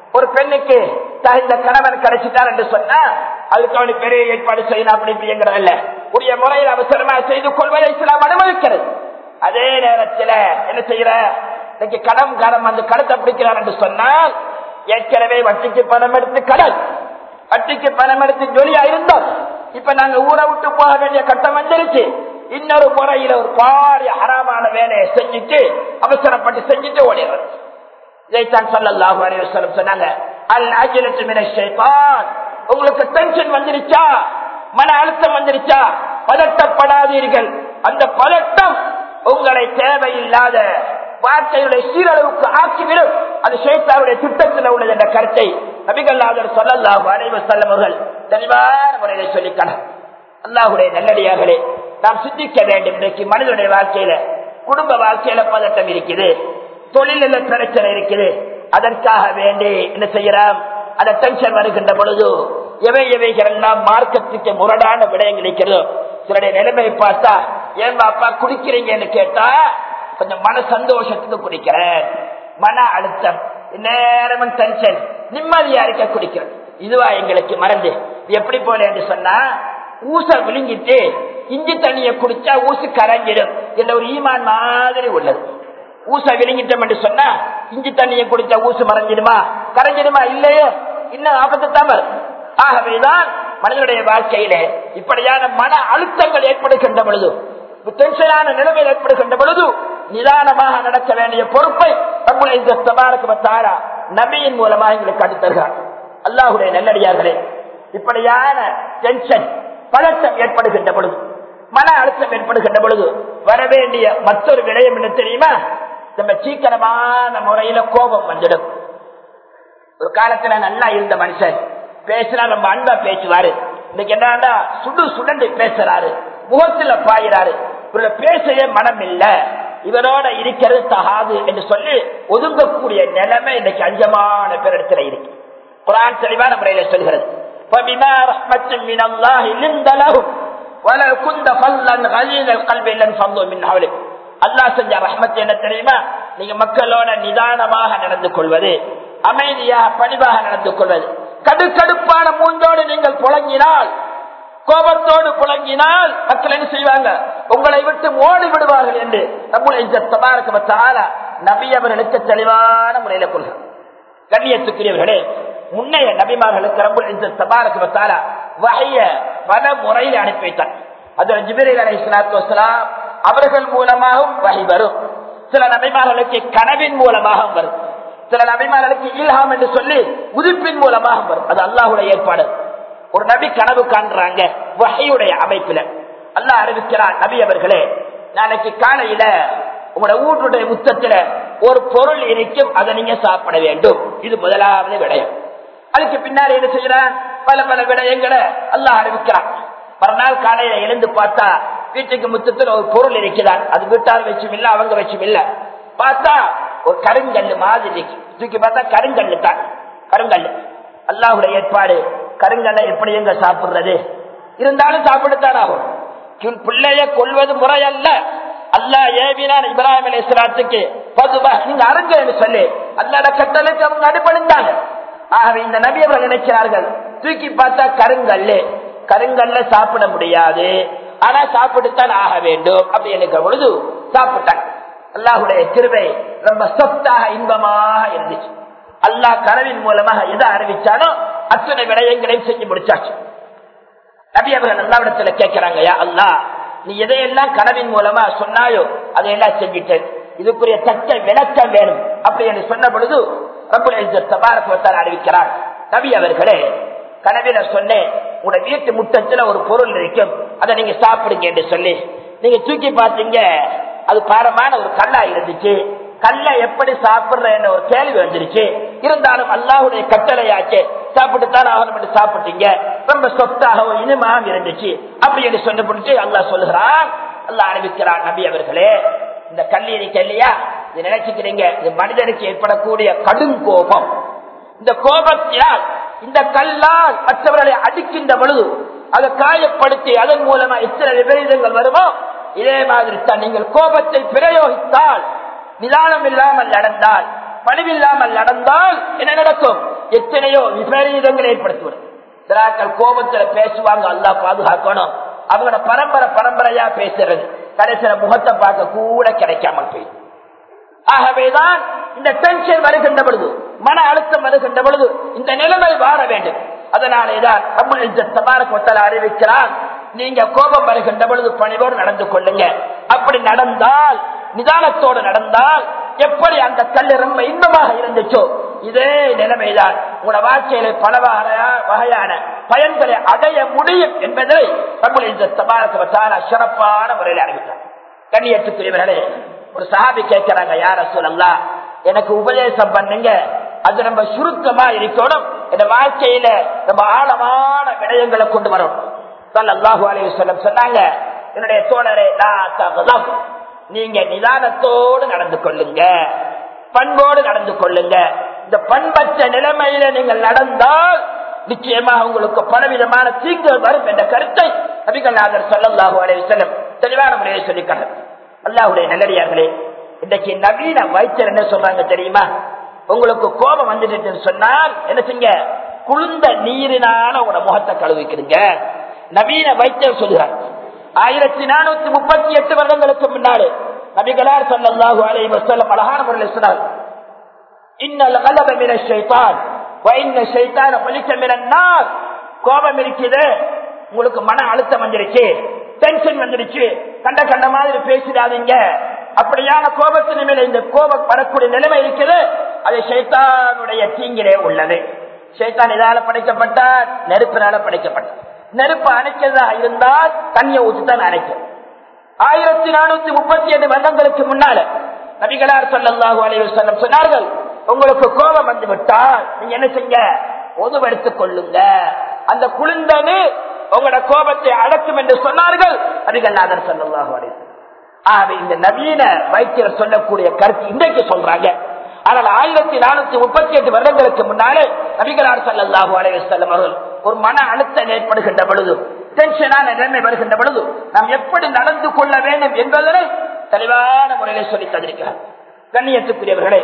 ஒரு பெண்ணுக்கு தகுந்த கணவன் கிடைச்சிட்டார் என்று சொன்னா அதுக்கு அவனுக்கு பெரிய ஏற்பாடு செய்யணும் அப்படி இப்படிங்கிறதல்ல உரிய முறையில் அவசரமா செய்து கொள்வதை இஸ்லாம் அனுமதிக்கிறது அதே நேரத்தில் என்ன செய்யற இன்னைக்கு கடன் காரம் அந்த கடத்தை பிடிக்கிறார் என்று சொன்னால் ஏற்கனவே வட்டிக்கு பணம் எடுத்து கடன் வட்டிக்கு பணம் எடுத்து ஜொலியா இருந்தோம் இப்ப நாங்க ஊரை விட்டு போக வேண்டிய கட்டம் வந்துருச்சு இன்னொரு முறையில ஒரு பாரிய ஹராமான வேலையை செஞ்சுட்டு அவசரப்பட்டு செஞ்சுட்டு ஓடிடுறது இதைத்தான் சொல்லல்லாஹு அலைஹி வஸல்லம் சொன்னாங்க அல் அஜலத்து மின ஷைத்தான் உங்களுக்கு டென்ஷன் வந்துருச்சா மன அழுத்தம் வந்துருச்சா பதட்டப்படாதீர்கள் அந்த பதட்டம் உங்களை தேவையில்லாத வார்த்தைகளுடைய சீரளவுக்கு ஆக்கிவிடும் அது ஷேத்தாவுடைய திட்டத்தில் உள்ளது என்ற கருத்தை நபிகல்லாதர் சொல்லல்லாஹு அலைஹி வஸல்லம் அவர்கள் தெளிவான முறையில சொல்லிக்கணும் அல்லாஹுடைய நல்லடியார்களே நாம் சிந்திக்க வேண்டும் இன்றைக்கு மனிதனுடைய வாழ்க்கையில குடும்ப வாழ்க்கையில பதட்டம் இருக்குது தொழில பிரச்சனை இருக்குது அதற்காக வேண்டி என்ன செய்யலாம் அந்த டென்ஷன் வருகின்ற பொழுது எவை எவைகள் எல்லாம் மார்க்கத்துக்கு முரடான விடயங்கள் இருக்கிறதோ சிலருடைய நிலைமையை பார்த்தா ஏன் பாப்பா குடிக்கிறீங்கன்னு கேட்டா கொஞ்சம் மன சந்தோஷத்துக்கு குடிக்கிறேன் மன அழுத்தம் நேரமும் டென்ஷன் நிம்மதியா இருக்க குடிக்கிறேன் இதுவா எங்களுக்கு மறந்து இது எப்படி போல என்று சொன்னா ஊச விழுங்கிட்டு இஞ்சி தண்ணியை குடிச்சா ஊசு கரைஞ்சிடும் என்ற ஒரு ஈமான் மாதிரி உள்ளது ஊச விழுங்கிட்டோம் என்று சொன்னா இஞ்சி தண்ணியை குடிச்சா ஊசு மறைஞ்சிடுமா கரைஞ்சிடுமா இல்லையே இன்னும் ஆபத்து தான் வரும் ஆகவேதான் மனிதனுடைய வாழ்க்கையில இப்படியான மன அழுத்தங்கள் ஏற்படுகின்ற பொழுது டென்ஷனான நிலைமையில் ஏற்படுகின்ற பொழுது நிதானமாக நடக்க வேண்டிய பொறுப்பை நம்முடைய இந்த சபாரக்கு நபியின் மூலமாக எங்களுக்கு அடுத்தருகிறார் அல்லாஹுடைய நல்லடியார்களே இப்படியான டென்ஷன் பதட்டம் ஏற்படுகின்ற பொழுது மன அழுத்தம் ஏற்படுகின்ற பொழுது வரவேண்டிய மற்றொரு விடயம் என்ன தெரியுமா நம்ம சீக்கிரமான முறையில கோபம் வந்துடும் ஒரு காலத்துல நல்லா இருந்த மனுஷன் பேசினா ரொம்ப அன்பா பேசுவாரு இன்னைக்கு என்னடா சுடு சுடண்டு பேசுறாரு முகத்துல பாயிறாரு இவரோட பேசவே மனம் இல்ல இவரோட இருக்கிறது தகாது என்று சொல்லி ஒதுங்கக்கூடிய நிலைமை இன்னைக்கு அஞ்சமான பேரிடத்துல இருக்கு குரான் தெளிவான முறையில சொல்கிறது فبما رحمة من الله لنت لهم ولو كنت فظا غليظ القلب لانفضوا من حولك அல்லாஹ் செஞ்ச ரஹ்மத் என்ன தெரியுமா நீங்க மக்களோட நிதானமாக நடந்து கொள்வது அமைதியாக பணிவாக நடந்து கொள்வது கடுக்கடுப்பான மூஞ்சோடு நீங்கள் புழங்கினால் கோபத்தோடு புழங்கினால் மக்கள் என்ன செய்வாங்க உங்களை விட்டு ஓடி விடுவார்கள் என்று நம்முடைய நபி அவர்களுக்கு தெளிவான முறையில கொள்கிறார் கண்ணியத்துக்குரியவர்களே முன்னைய நபிமார்களுக்கு ரொம்ப இந்த தபாரக்கு வத்தாரா வகைய பல முறையில் அனுப்பி வைத்தார் அதில் ஜிபிரில் அலை வசலாம் அவர்கள் மூலமாகவும் வகை வரும் சில நபிமார்களுக்கு கனவின் மூலமாகவும் வரும் சில நபிமார்களுக்கு இல்ஹாம் என்று சொல்லி உதிப்பின் மூலமாகவும் வரும் அது அல்லாஹுடைய ஏற்பாடு ஒரு நபி கனவு காண்றாங்க வகையுடைய அமைப்பில அல்லாஹ் அறிவிக்கிறார் நபி அவர்களே நாளைக்கு காலையில உங்களோட வீட்டுடைய முத்தத்துல ஒரு பொருள் இருக்கும் அதை நீங்க சாப்பிட வேண்டும் இது முதலாவது விடயம் அதுக்கு பின்னாடி என்ன செய்யறான் பல பல விடயங்களை அல்லாஹ் அறிவிக்கிறான் மறுநாள் காலையில எழுந்து பார்த்தா வீட்டுக்கு முத்தத்தில் ஒரு பொருள் இருக்கிறான் அது வீட்டார் வச்சும் இல்ல அவங்க வச்சும் இல்ல பார்த்தா ஒரு கருங்கல்லு மாதிரி இருக்கு தூக்கி பார்த்தா கருங்கல்லு தான் கருங்கல்லு அல்லாஹுடைய ஏற்பாடு கருங்கல்லை எப்படி எங்க சாப்பிடுறது இருந்தாலும் சாப்பிடுத்தான் ஆகும் பிள்ளைய கொள்வது முறை அல்ல அல்லா ஏவினான் இப்ராஹிம் அலி இஸ்லாத்துக்கு பதுபா நீங்க அருங்கன்னு சொல்லி அல்லாட கட்டளைக்கு அவங்க அடிபணிந்தாங்க ஆகவே இந்த நபி அவர்கள் நினைக்கிறார்கள் தூக்கி பார்த்தா கருங்கல்லு கருங்கல்ல சாப்பிட முடியாது ஆனா சாப்பிட்டுத்தான் ஆக வேண்டும் அப்படி எனக்கு பொழுது சாப்பிட்டாங்க அல்லாஹுடைய கிருபை ரொம்ப சொத்தாக இன்பமாக இருந்துச்சு அல்லாஹ் கனவின் மூலமாக எதை அறிவிச்சானோ அத்தனை விடயங்களையும் செஞ்சு முடிச்சாச்சு நபி அவர்கள் அல்லாவிடத்துல கேட்கிறாங்க யா அல்லா நீ எதையெல்லாம் கனவின் மூலமா சொன்னாயோ அதையெல்லாம் செஞ்சிட்டேன் இதுக்குரிய தக்க விளக்கம் வேணும் அப்படி என்று சொன்ன பொழுது தபாரத்தான் அறிவிக்கிறார் நபி அவர்களே கனவில சொன்னேன் உங்களோட வீட்டு முட்டத்துல ஒரு பொருள் இருக்கும் அதை நீங்க சாப்பிடுங்க என்று சொல்லி நீங்க தூக்கி பார்த்தீங்க அது பாரமான ஒரு கல்லா இருந்துச்சு கல்ல எப்படி சாப்பிடுற என்ற ஒரு கேள்வி வந்துருச்சு இருந்தாலும் அல்லாஹுடைய கட்டளையாச்சு சாப்பிட்டுத்தான் ஆகணும் என்று சாப்பிட்டீங்க ரொம்ப சொத்தாகவும் இனிமாகவும் இருந்துச்சு அப்படி என்று சொன்ன பொழுது அல்லாஹ் சொல்லுகிறான் அல்லாஹ் அறிவிக்கிறான் நபி அவர்களே இந்த கல்லி இருக்க இல்லையா இது நினைச்சுக்கிறீங்க இது மனிதனுக்கு ஏற்படக்கூடிய கடும் கோபம் இந்த கோபத்தினால் இந்த கல்லால் மற்றவர்களை அடிக்கின்ற பொழுது அதை காயப்படுத்தி அதன் மூலமா எத்தனை விபரீதங்கள் வருமோ இதே மாதிரி தான் நீங்கள் கோபத்தை பிரயோகித்தால் நிதானம் இல்லாமல் நடந்தால் பணிவில்லாமல் நடந்தால் என்ன நடக்கும் எத்தனையோ விபரீதங்களை ஏற்படுத்துவது சிலாக்கள் கோபத்துல பேசுவாங்க அல்லா பாதுகாக்கணும் அவங்களோட பரம்பரை பரம்பரையா பேசுறது கடைசியில முகத்தை பார்க்க கூட கிடைக்காம போயிடும் ஆகவேதான் இந்த டென்ஷன் வருகின்ற பொழுது மன அழுத்தம் வருகின்ற பொழுது இந்த நிலைமை வாழ வேண்டும் அதனாலேதான் தபாரக் அறிவிக்கிறான் நீங்க கோபம் வருகின்ற பொழுது பணிவோடு நடந்து கொள்ளுங்க அப்படி நடந்தால் நிதானத்தோடு நடந்தால் எப்படி அந்த கல் ரொம்ப இன்பமாக இருந்துச்சோ இதே நிலைமைதான் உங்களோட வாழ்க்கையில பல வகையான பயன்களை அடைய முடியும் என்பதை தமிழ் தபாரக் சிறப்பான முறையில் அறிவித்தார் கண்ணியத்துக்குரியவர்களே ஒரு சாபி கேட்கிறாங்க யார சொல்லலாம் எனக்கு உபதேசம் பண்ணுங்க அது நம்ம சுருக்கமா இருக்கணும் இந்த வாழ்க்கையில நம்ம ஆழமான விடயங்களை கொண்டு வரணும் சல்லாஹூ அலைய சொல்லம் சொன்னாங்க என்னுடைய தோழரை நீங்க நிதானத்தோடு நடந்து கொள்ளுங்க பண்போடு நடந்து கொள்ளுங்க இந்த பண்பற்ற நிலைமையில நீங்கள் நடந்தால் நிச்சயமாக உங்களுக்கு பலவிதமான தீங்குகள் வரும் என்ற கருத்தை அபிகநாதர் சொல்லல்லாஹு அலைய செல்லம் தெளிவான முறையை சொல்லிக்கிறார் அல்லாஹுடைய நல்லடியார்களே இன்றைக்கு நவீன வைத்தியர் என்ன சொல்றாங்க தெரியுமா உங்களுக்கு கோபம் வந்துட்டு சொன்னால் என்ன செய்ய குளிர்ந்த நீரினால உங்களோட முகத்தை கழுவிக்கிறீங்க நவீன வைத்தியர் சொல்லுறார் ஆயிரத்தி நானூத்தி முப்பத்தி எட்டு வருடங்களுக்கு முன்னாடி நபிகளார் சொல்லல்லாஹு அலை வசல்லம் அழகான முறையில் சொன்னார் இன்னல் கலப மின ஷைத்தான் வைன்ன ஷைத்தான பலிக்க மினன்னார் கோபம் இருக்குது உங்களுக்கு மன அழுத்தம் வந்துருச்சு டென்ஷன் வந்துருச்சு கண்ட கண்ட மாதிரி பேசிடாதீங்க அப்படியான கோபத்தின் மேல இந்த கோபம் வரக்கூடிய நிலைமை இருக்குது அது சைத்தானுடைய தீங்கிலே உள்ளது சைத்தான் இதால படைக்கப்பட்டால் நெருப்பினால படைக்கப்பட்டார் நெருப்பு அணைக்கிறதா இருந்தால் தண்ணியை ஊற்றித்தான் அணைக்கும் ஆயிரத்தி நானூத்தி முப்பத்தி ஏழு வருடங்களுக்கு முன்னால நபிகளார் சொல்லல்லாஹு அலைஹி வஸல்லம் சொன்னார்கள் உங்களுக்கு கோபம் வந்து விட்டால் நீங்க என்ன செய்ய ஒதுவெடுத்துக் கொள்ளுங்க அந்த குளிர்ந்தது உங்களோட கோபத்தை அடக்கும் என்று சொன்னார்கள் நபிகள்நாதர் சொல்லல்லாஹு அலைஹி வஸல்லம் ஆகவே இந்த நவீன வைத்தியர் சொல்லக்கூடிய கருத்து இன்றைக்கு சொல்றாங்க ஆனால் ஆயிரத்தி நானூத்தி முப்பத்தி எட்டு வருடங்களுக்கு முன்னாலே நபிகளார் சல்லாஹூ அலைவசல்லம் அவர்கள் ஒரு மன அழுத்தம் ஏற்படுகின்ற பொழுது டென்ஷனான நிலைமை வருகின்ற பொழுது நாம் எப்படி நடந்து கொள்ள வேண்டும் என்பதனை தெளிவான முறையிலே சொல்லி தந்திருக்கிறார் கண்ணியத்துக்குரியவர்களே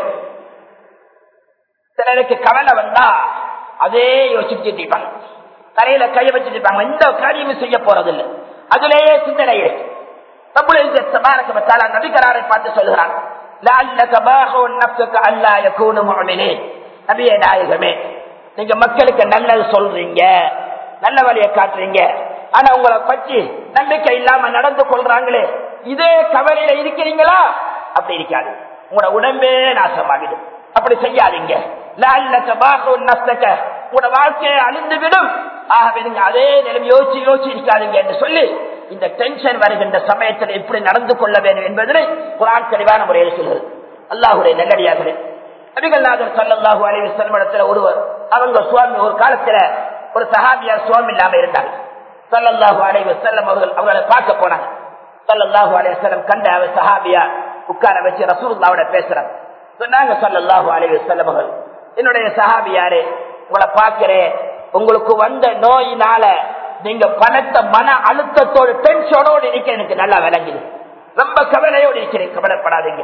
சிலருக்கு கவலை வந்தா அதே யோசிச்சுட்டு இருப்பாங்க தலையில கைய வச்சுட்டு இருப்பாங்க எந்த காரியமும் செய்ய போறதில்லை அதிலேயே சிந்தனை இருக்கு நபிகராரை பார்த்து சொல்கிறான் நாயகமே நீங்க மக்களுக்கு நல்லது சொல்றீங்க நல்ல வழியை காட்டுறீங்க ஆனா உங்களை பற்றி நம்பிக்கை இல்லாம நடந்து கொள்றாங்களே இதே கவலையில இருக்கிறீங்களா அப்படி இருக்காது உங்களோட உடம்பே நாசமாகிடும் அப்படி செய்யாதீங்க உங்களோட வாழ்க்கையை அழிந்து விடும் ஆகவே நீங்க அதே நிலைமை யோசிச்சு யோசிச்சு இருக்காதீங்க என்று சொல்லி இந்த டென்ஷன் வருகின்ற சமயத்தில் எப்படி நடந்து கொள்ள வேண்டும் என்பதனை குரான் தெளிவான முறையில் சொல்கிறது அல்லாஹுடைய நல்லடியார்களே நபிகள்நாதர் சல்லாஹு அலைவி செல்வடத்தில் ஒருவர் அவங்க சுவாமி ஒரு காலத்துல ஒரு சஹாபியார் சுவாமி இல்லாம இருந்தாங்க சல்லல்லாஹு அலைவு செல்லம் அவர்கள் அவங்களை பார்க்க போனாங்க சல்லல்லாஹு அலைய செல்லம் கண்ட அவர் சஹாபியா உட்கார வச்சு ரசூல்லாவோட பேசுறாங்க சொன்னாங்க சல்லல்லாஹு அலைவு செல்லம் அவர்கள் என்னுடைய சஹாபியாரே உங்களை பார்க்கிறேன் உங்களுக்கு வந்த நோயினால நீங்க பணத்தை மன அழுத்தத்தோடு டென்ஷனோடு இருக்க எனக்கு நல்லா விளங்குது ரொம்ப கவலையோடு இருக்கிறேன் கவலைப்படாதீங்க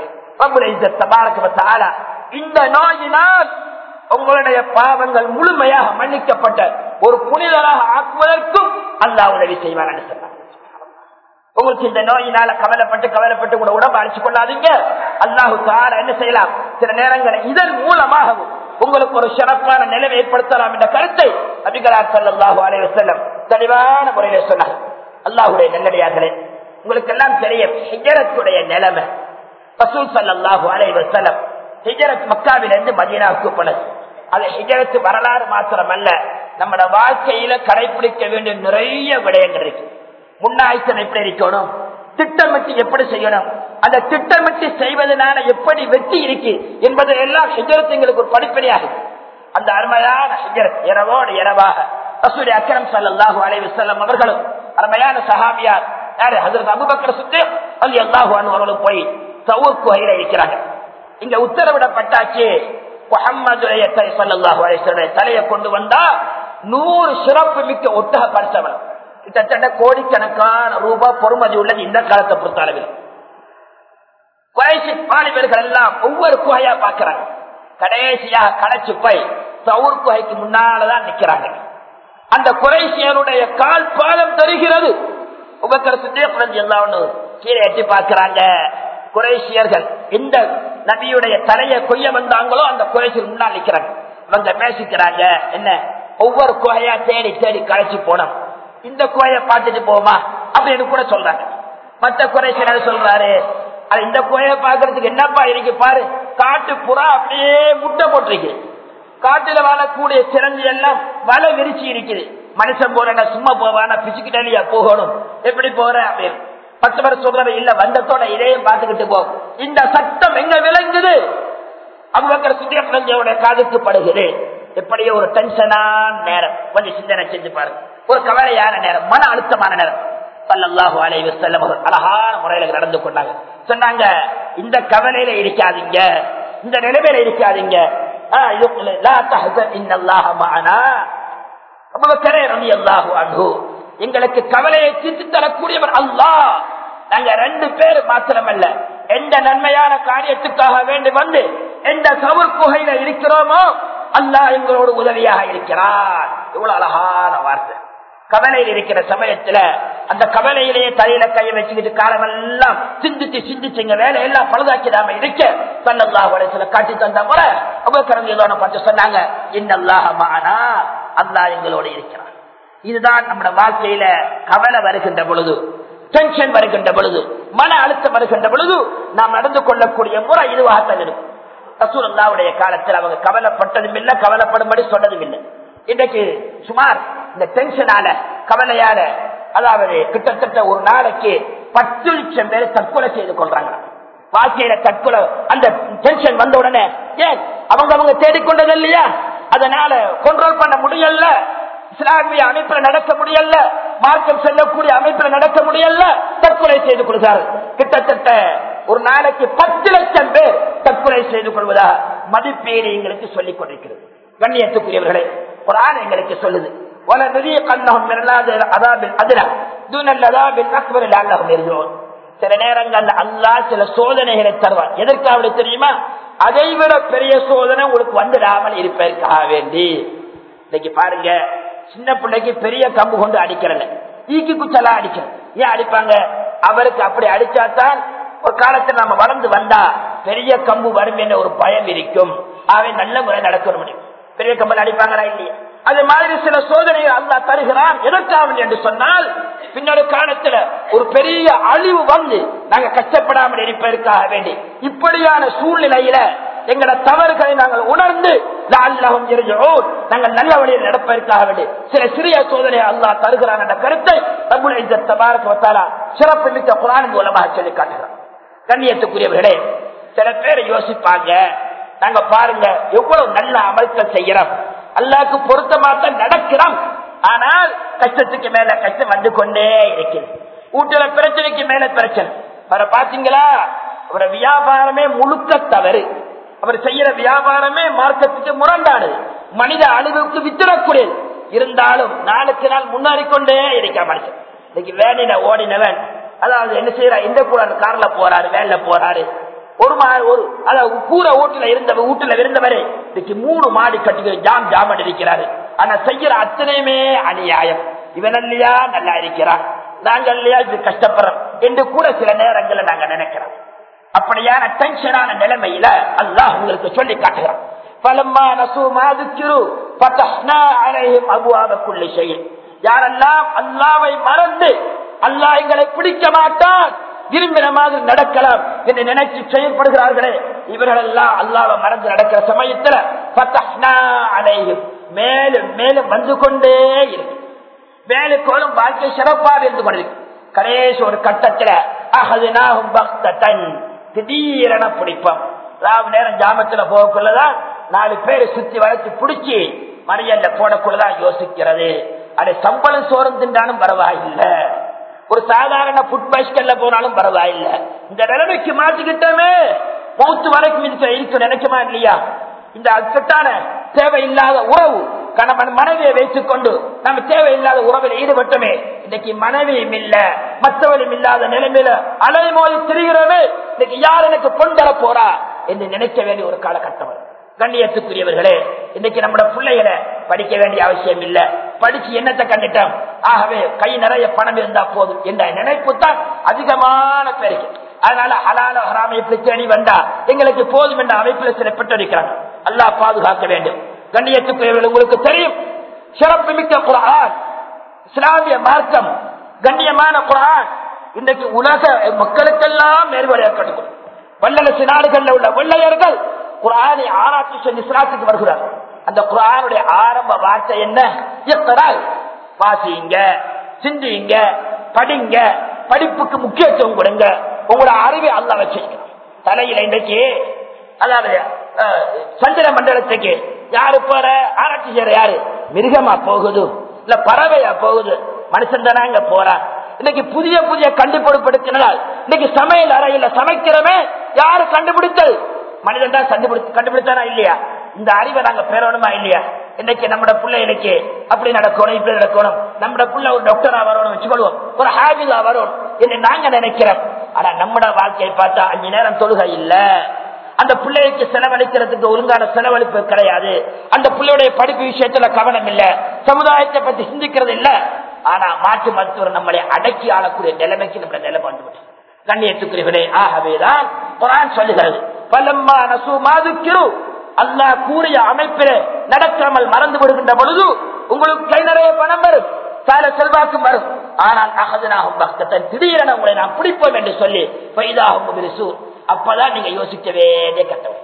இந்த நோயினால் உங்களுடைய பாவங்கள் முழுமையாக மன்னிக்கப்பட்ட ஒரு புனிதராக ஆக்குவதற்கும் அல்லா உதவி செய்வார் சொன்னார் உங்களுக்கு இந்த நோயினால கவலைப்பட்டு கவலைப்பட்டு கூட உடம்பு அழைச்சு கொள்ளாதீங்க அல்லாஹு தார என்ன செய்யலாம் சில நேரங்களில் இதன் மூலமாகவும் உங்களுக்கு ஒரு சிறப்பான நிலைமை ஏற்படுத்தலாம் என்ற கருத்தை அபிகரார் சல்லாஹு அலைய செல்லம் தெளிவான முறையில சொன்னார் அல்லாஹுடைய நல்லடியார்களே உங்களுக்கு எல்லாம் தெரியும் ஹிஜரத்துடைய நிலைமை பசூல் சல்லாஹு அலைய செல்லம் ஹிஜரத் மக்காவிலிருந்து மதீனாவுக்கு போனது அது ஹிஜரத்து வரலாறு மாத்திரமல்ல நம்மட வாழ்க்கையில கடைபிடிக்க வேண்டிய நிறைய விடயங்கள் இருக்கு முன்னாய்த்தம் எப்படி இருக்கணும் திட்டமிட்டு எப்படி செய்யணும் அந்த திட்டமிட்டு செய்வதனால எப்படி வெற்றி இருக்கு என்பதை எல்லாம் ஹிஜரத் எங்களுக்கு ஒரு படிப்படியாகும் அந்த அருமையான ஹிஜரத் இரவோடு இரவாக ரசூலி அக்கரம் சல்லாஹு அலைவி செல்லம் அவர்களும் அருமையான சஹாபியார் யாரு ஹசரத் அபுபக்கர் சுத்து அலி அல்லாஹு அவர்களும் போய் சவுர் குகையில இருக்கிறாங்க இங்க உத்தரவிடப்பட்டாச்சு முகம்மதுடைய சல்லாஹு அலைவடைய தலையை கொண்டு வந்தா நூறு சிறப்பு மிக்க ஒட்டக பரிசவன் கிட்டத்தட்ட கோடிக்கணக்கான ரூபாய் பொறுமதி உள்ளது இந்த காலத்தை பொறுத்த அளவில் குறைசி பாலிபர்கள் எல்லாம் ஒவ்வொரு குகையா பாக்குறாங்க கடைசியாக கடைச்சு போய் தவுர் குகைக்கு முன்னாலதான் நிக்கிறாங்க அந்த குறைசியனுடைய கால் பாதம் தருகிறது உபக்கர சுத்தேபுரஞ்சி எல்லாம் கீழே எட்டி பார்க்கிறாங்க குறைசியர்கள் எந்த நபியுடைய தலையை கொய்ய வந்தாங்களோ அந்த குறைசியர் முன்னால் நிக்கிறாங்க அவங்க பேசிக்கிறாங்க என்ன ஒவ்வொரு குகையா தேடி தேடி களைச்சு போனோம் இந்த குகையை பார்த்துட்டு போமா அப்படின்னு கூட சொல்றாங்க மற்ற குறைசியர் சொல்றாரு அது இந்த குகையை பார்க்கறதுக்கு என்னப்பா இருக்கு பாரு காட்டு புறா அப்படியே முட்டை போட்டிருக்கு காட்டுல வாழக்கூடிய சிறந்தி எல்லாம் வலை விரிச்சு இருக்குது மனுஷன் போற சும்மா போவானா பிச்சுக்கிட்டே போகணும் எப்படி போற அப்படின்னு பத்து பேர் சொல்றது இல்ல வந்தத்தோட இதையும் பார்த்துக்கிட்டு போ இந்த சட்டம் எங்க விளங்குது அவ்வளவு சுத்தியோட காதுக்கு படுகிறது எப்படியோ ஒரு டென்ஷனான நேரம் கொஞ்சம் சிந்தனை செஞ்சு பாருங்க ஒரு கவலையான நேரம் மன அழுத்தமான நேரம் சல்லல்லாஹு அலைஹி வஸல்லம் அவர்கள் அழகான முறையில நடந்து கொண்டாங்க சொன்னாங்க இந்த கவலையில இருக்காதீங்க இந்த நிலைமையில இருக்காதீங்க ஆ, இது லா தஹ்சன் இன்னல்லாஹ மஅனா அபூபக்கரே ரலியல்லாஹு அன்ஹு எங்களுக்கு கவலையை தீர்த்து தரக்கூடியவர் அல்லாஹ் நாங்க ரெண்டு பேர் மாத்திரமல்ல எந்த நன்மையான காரியத்துக்காக வேண்டி வந்து எந்த கவர் குகையில இருக்கிறோமோ அல்லாஹ் எங்களோடு உதவியாக இருக்கிறார் இவ்வளவு அழகான வார்த்தை கவலையில் இருக்கிற சமயத்துல அந்த கவலையிலேயே தலையில கையை வச்சுக்கிட்டு காலமெல்லாம் சிந்திச்சு சிந்திச்சுங்க வேலையெல்லாம் பழுதாக்கிடாம இருக்க சல்லல்லாஹு அலைஹி வஸல்லம் காட்டி தந்த முறை அபூபக்கர் இதோட பார்த்து சொன்னாங்க இன்னல்லாஹ மஅனா அல்லாஹ் எங்களோடு இருக்கிறார் இதுதான் நம்முடைய வாழ்க்கையில கவலை வருகின்ற பொழுது டென்ஷன் வருகின்ற பொழுது மன அழுத்தம் வருகின்ற பொழுது நாம் நடந்து கொள்ளக்கூடிய முறை இதுவாகத்தான் இருக்கும் ரசூலுல்லாவுடைய காலத்தில் அவங்க கவலைப்பட்டதும் இல்லை கவலைப்படும்படி சொன்னதும் இல்லை இன்றைக்கு சுமார் இந்த டென்ஷனால கவலையால அதாவது கிட்டத்தட்ட ஒரு நாளைக்கு பத்து லட்சம் பேர் தற்கொலை செய்து கொள்றாங்க வாழ்க்கையில தற்கொலை அந்த டென்ஷன் வந்த உடனே ஏன் அவங்க அவங்க தேடிக்கொண்டது இல்லையா அதனால கண்ட்ரோல் பண்ண முடியல இஸ்லாமிய அமைப்புல நடக்க முடியல மார்க்கம் செல்லக்கூடிய அமைப்புல நடக்க முடியல தற்கொலை செய்து கொள்கிறார்கள் கிட்டத்தட்ட ஒரு நாளைக்கு பத்து லட்சம் பேர் தற்கொலை செய்து கொள்வதா மதிப்பீடு எங்களுக்கு சொல்லிக் கொண்டிருக்கிறது கண்ணியத்துக்குரியவர்களே ஒரு ஆண் எங்களுக்கு சொல்லுது வல நிறைய கண்ணகம் அதாபில் அதிர தூனல் அதாபில் அக்பரில் அல்லகம் இருக்கிறோம் சில நேரங்கள்ல அல்லா சில சோதனைகளை தருவார் எதற்காக தெரியுமா அதை விட பெரிய சோதனை உங்களுக்கு வந்துடாமல் இருப்பதற்காக வேண்டி இன்னைக்கு பாருங்க சின்ன பிள்ளைக்கு பெரிய கம்பு கொண்டு அடிக்கிறல ஈக்கி குச்சலா அடிக்கிறது ஏன் அடிப்பாங்க அவருக்கு அப்படி அடிச்சாதான் ஒரு காலத்துல நம்ம வளர்ந்து வந்தா பெரிய கம்பு வரும் என்ற ஒரு பயம் இருக்கும் ஆகவே நல்ல முறை நடக்க முடியும் பெரிய கம்பல் அடிப்பாங்களா இல்லையா அது மாதிரி சில சோதனைகள் அல்லா தருகிறான் எதற்காக என்று சொன்னால் பின்னொரு காலத்துல ஒரு பெரிய அழிவு வந்து நாங்க கஷ்டப்படாமல் இருப்பதற்காக வேண்டி இப்படியான சூழ்நிலையில எங்களோட தவறுகளை நாங்கள் உணர்ந்து அல்லாஹும் தெரிஞ்சோம் நாங்கள் நல்ல வழியில் நடப்பதற்காக வேண்டி சில சிறிய சோதனை அல்லாஹ் தருகிறான் என்ற கருத்தை தமிழ் இந்த தபாரக்கு சிறப்பு மிக்க குரான் மூலமாக சொல்லி காட்டுகிறான் கண்ணியத்துக்குரியவர்களே சில பேர் யோசிப்பாங்க நாங்க பாருங்க எவ்வளவு நல்ல அமல்கள் செய்யறோம் அல்லாக்கு பொருத்தமாத்தான் நடக்கிறோம் ஆனால் கஷ்டத்துக்கு மேல கஷ்டம் வந்து கொண்டே இருக்குது வீட்டுல பிரச்சனைக்கு மேல பிரச்சனை அவரை பாத்தீங்களா அவரை வியாபாரமே முழுக்க தவறு அவர் செய்யற வியாபாரமே மார்க்கத்துக்கு முரண்டானது மனித அழிவுக்கு வித்திடக்கூடியது இருந்தாலும் நாளுக்கு நாள் முன்னாடி கொண்டே இருக்க மனுஷன் இன்னைக்கு வேலையில ஓடினவன் அதாவது என்ன செய்யறா இந்த கூட கார்ல போறாரு வேன்ல போறாரு ஒரு மா ஒரு அதாவது கூரை வீட்டுல இருந்தவர் வீட்டுல இருந்தவரே இன்னைக்கு மூணு மாடி கட்டி ஜாம் ஜாமன் இருக்கிறாரு ஆனா செய்யற அத்தனையுமே அநியாயம் இவன் இல்லையா நல்லா இருக்கிறான் நாங்கள் இல்லையா இது கஷ்டப்படுறோம் என்று கூட சில நேரங்களில் நாங்க நினைக்கிறோம் அப்படியான டென்ஷனான நிலைமையில அல்லாஹ் உங்களுக்கு சொல்லி காட்டுகிறான் பலம்மா நசு மாதுக்கிரு பத்தஹ்னா அலைஹிம் அபுவாப குல்லி ஷைஇன் யாரெல்லாம் அல்லாவை மறந்து அல்லாஹ் எங்களை பிடிக்க மாட்டான் விரும்பின மாதிரி நடக்கலாம் என்று நினைச்சு செயல்படுகிறார்களே இவர்கள் எல்லாம் அல்லாவை மறந்து நடக்கிற சமயத்துல பத்தஹ்னா அலைஹிம் மேலும் மேலும் வந்து கொண்டே இருக்கு மேலுக்கோளும் வாழ்க்கை சிறப்பாக இருந்து கொண்டிருக்கு கடைசி ஒரு கட்டத்துல அகதுனாகும் பக்தன் திடீரென பிடிப்போம் ராவு நேரம் ஜாமத்துல போகக்குள்ளதான் நாலு பேரை சுத்தி வளைச்சு பிடிச்சி மறியல்ல போடக்குள்ளதான் யோசிக்கிறது அதை சம்பளம் சோரம் தின்றாலும் பரவாயில்லை ஒரு சாதாரண புட் பைஸ்கல்ல போனாலும் பரவாயில்லை இந்த நிலைமைக்கு மாற்றிக்கிட்டோமே மூத்து வரைக்கும் இருக்கிற இருக்கு நினைக்குமா இல்லையா இந்த அச்சட்டான தேவையில்லாத உறவு கணவன் மனைவியை வைத்துக் கொண்டு நம்ம தேவையில்லாத உறவில் ஈடுபட்டோமே இன்னைக்கு மனைவியும் இல்ல மற்றவரும் இல்லாத நிலைமையில அலைமோதி திரிகிறோமே இன்னைக்கு யார் எனக்கு பொன் தர போறா என்று நினைக்க வேண்டிய ஒரு காலகட்டம் கண்ணியத்துக்குரியவர்களே இன்னைக்கு நம்மட பிள்ளைகளை படிக்க வேண்டிய அவசியம் இல்ல படிச்சு என்னத்தை கண்டுட்டோம் ஆகவே கை நிறைய பணம் இருந்தா போதும் என்ற நினைப்பு தான் அதிகமான பேருக்கு அதனால ஹலால ஹராமை எப்படி தேடி வந்தா எங்களுக்கு போதும் என்ற அமைப்பில் சில பெற்றிருக்கிறாங்க அல்லாஹ் பாதுகாக்க வேண்டும் கண்ணியத்துக்குரியவர்கள் உங்களுக்கு தெரியும் சிறப்பு மிக்க குரான் இஸ்லாமிய மார்க்கம் கண்ணியமான குரான் இன்றைக்கு உலக மக்களுக்கெல்லாம் நேர்வழியாக கிடைக்கும் வல்லரசு நாடுகள்ல உள்ள வெள்ளையர்கள் குரானை ஆராய்ச்சி செஞ்சு இஸ்லாத்துக்கு வருகிறார் அந்த குரானுடைய ஆரம்ப வார்த்தை என்ன இக்ரால். வாசிங்க சிந்திங்க படிங்க படிப்புக்கு முக்கியத்துவம் கொடுங்க உங்களோட அறிவை அல்ல வச்சுங்க தலையில இன்றைக்கு அதாவது அஹ், சந்திர மண்டலத்துக்கு யாரு போற ஆராய்ச்சி செய்யற யாரு மிருகமா போகுது இல்ல பறவையா போகுது மனுஷன் தானே அங்க போறான் இன்னைக்கு புதிய புதிய கண்டுபிடிப்படுத்தினால் இன்னைக்கு சமையல் அறையில சமைக்கிறமே யாரு கண்டுபிடித்தல் மனிதன் தான் கண்டுபிடிச்சு கண்டுபிடிச்சானா இல்லையா இந்த அறிவை நாங்க பெறணுமா இல்லையா இன்னைக்கு நம்மட பிள்ளைகளுக்கு அப்படி நடக்கணும் இப்படி நடக்கணும் நம்மட புள்ள ஒரு டாக்டரா வரணும் வச்சுக்கொள்வோம் ஒரு ஹாபிலா வரணும் என்று நாங்க நினைக்கிறோம் ஆனா நம்மட வாழ்க்கையை பார்த்தா அஞ்சு நேரம் தொழுகை இல்ல அந்த பிள்ளைக்கு செலவழிக்கிறதுக்கு ஒழுங்கான செலவழிப்பு கிடையாது அந்த பிள்ளையுடைய படிப்பு விஷயத்துல கவனம் இல்ல சமுதாயத்தை பத்தி சிந்திக்கிறது இல்ல ஆனா மாற்று மருத்துவர் நம்மளை அடக்கி ஆளக்கூடிய நிலைமைக்கு நம்ம நிலைமை வந்துவிட்டோம் கண்ணியத்துக்குரியவரே ஆகவேதான் குரான் சொல்லுகிறது பலம்மா நசு மாதுக்கிரு அல்லாஹ் கூறிய அமைப்பிலே நடக்காமல் மறந்து விடுகின்ற பொழுது உங்களுக்கு கை நிறைய பணம் வரும் கால செல்வாக்கும் வரும் ஆனால் அகதனாகும் பக்தத்தன் திடீரென உங்களை நாம் பிடிப்போம் என்று சொல்லி பைதாகும் விரிசூர் அப்பதான் நீங்க யோசிக்க வேண்டிய கட்டவர்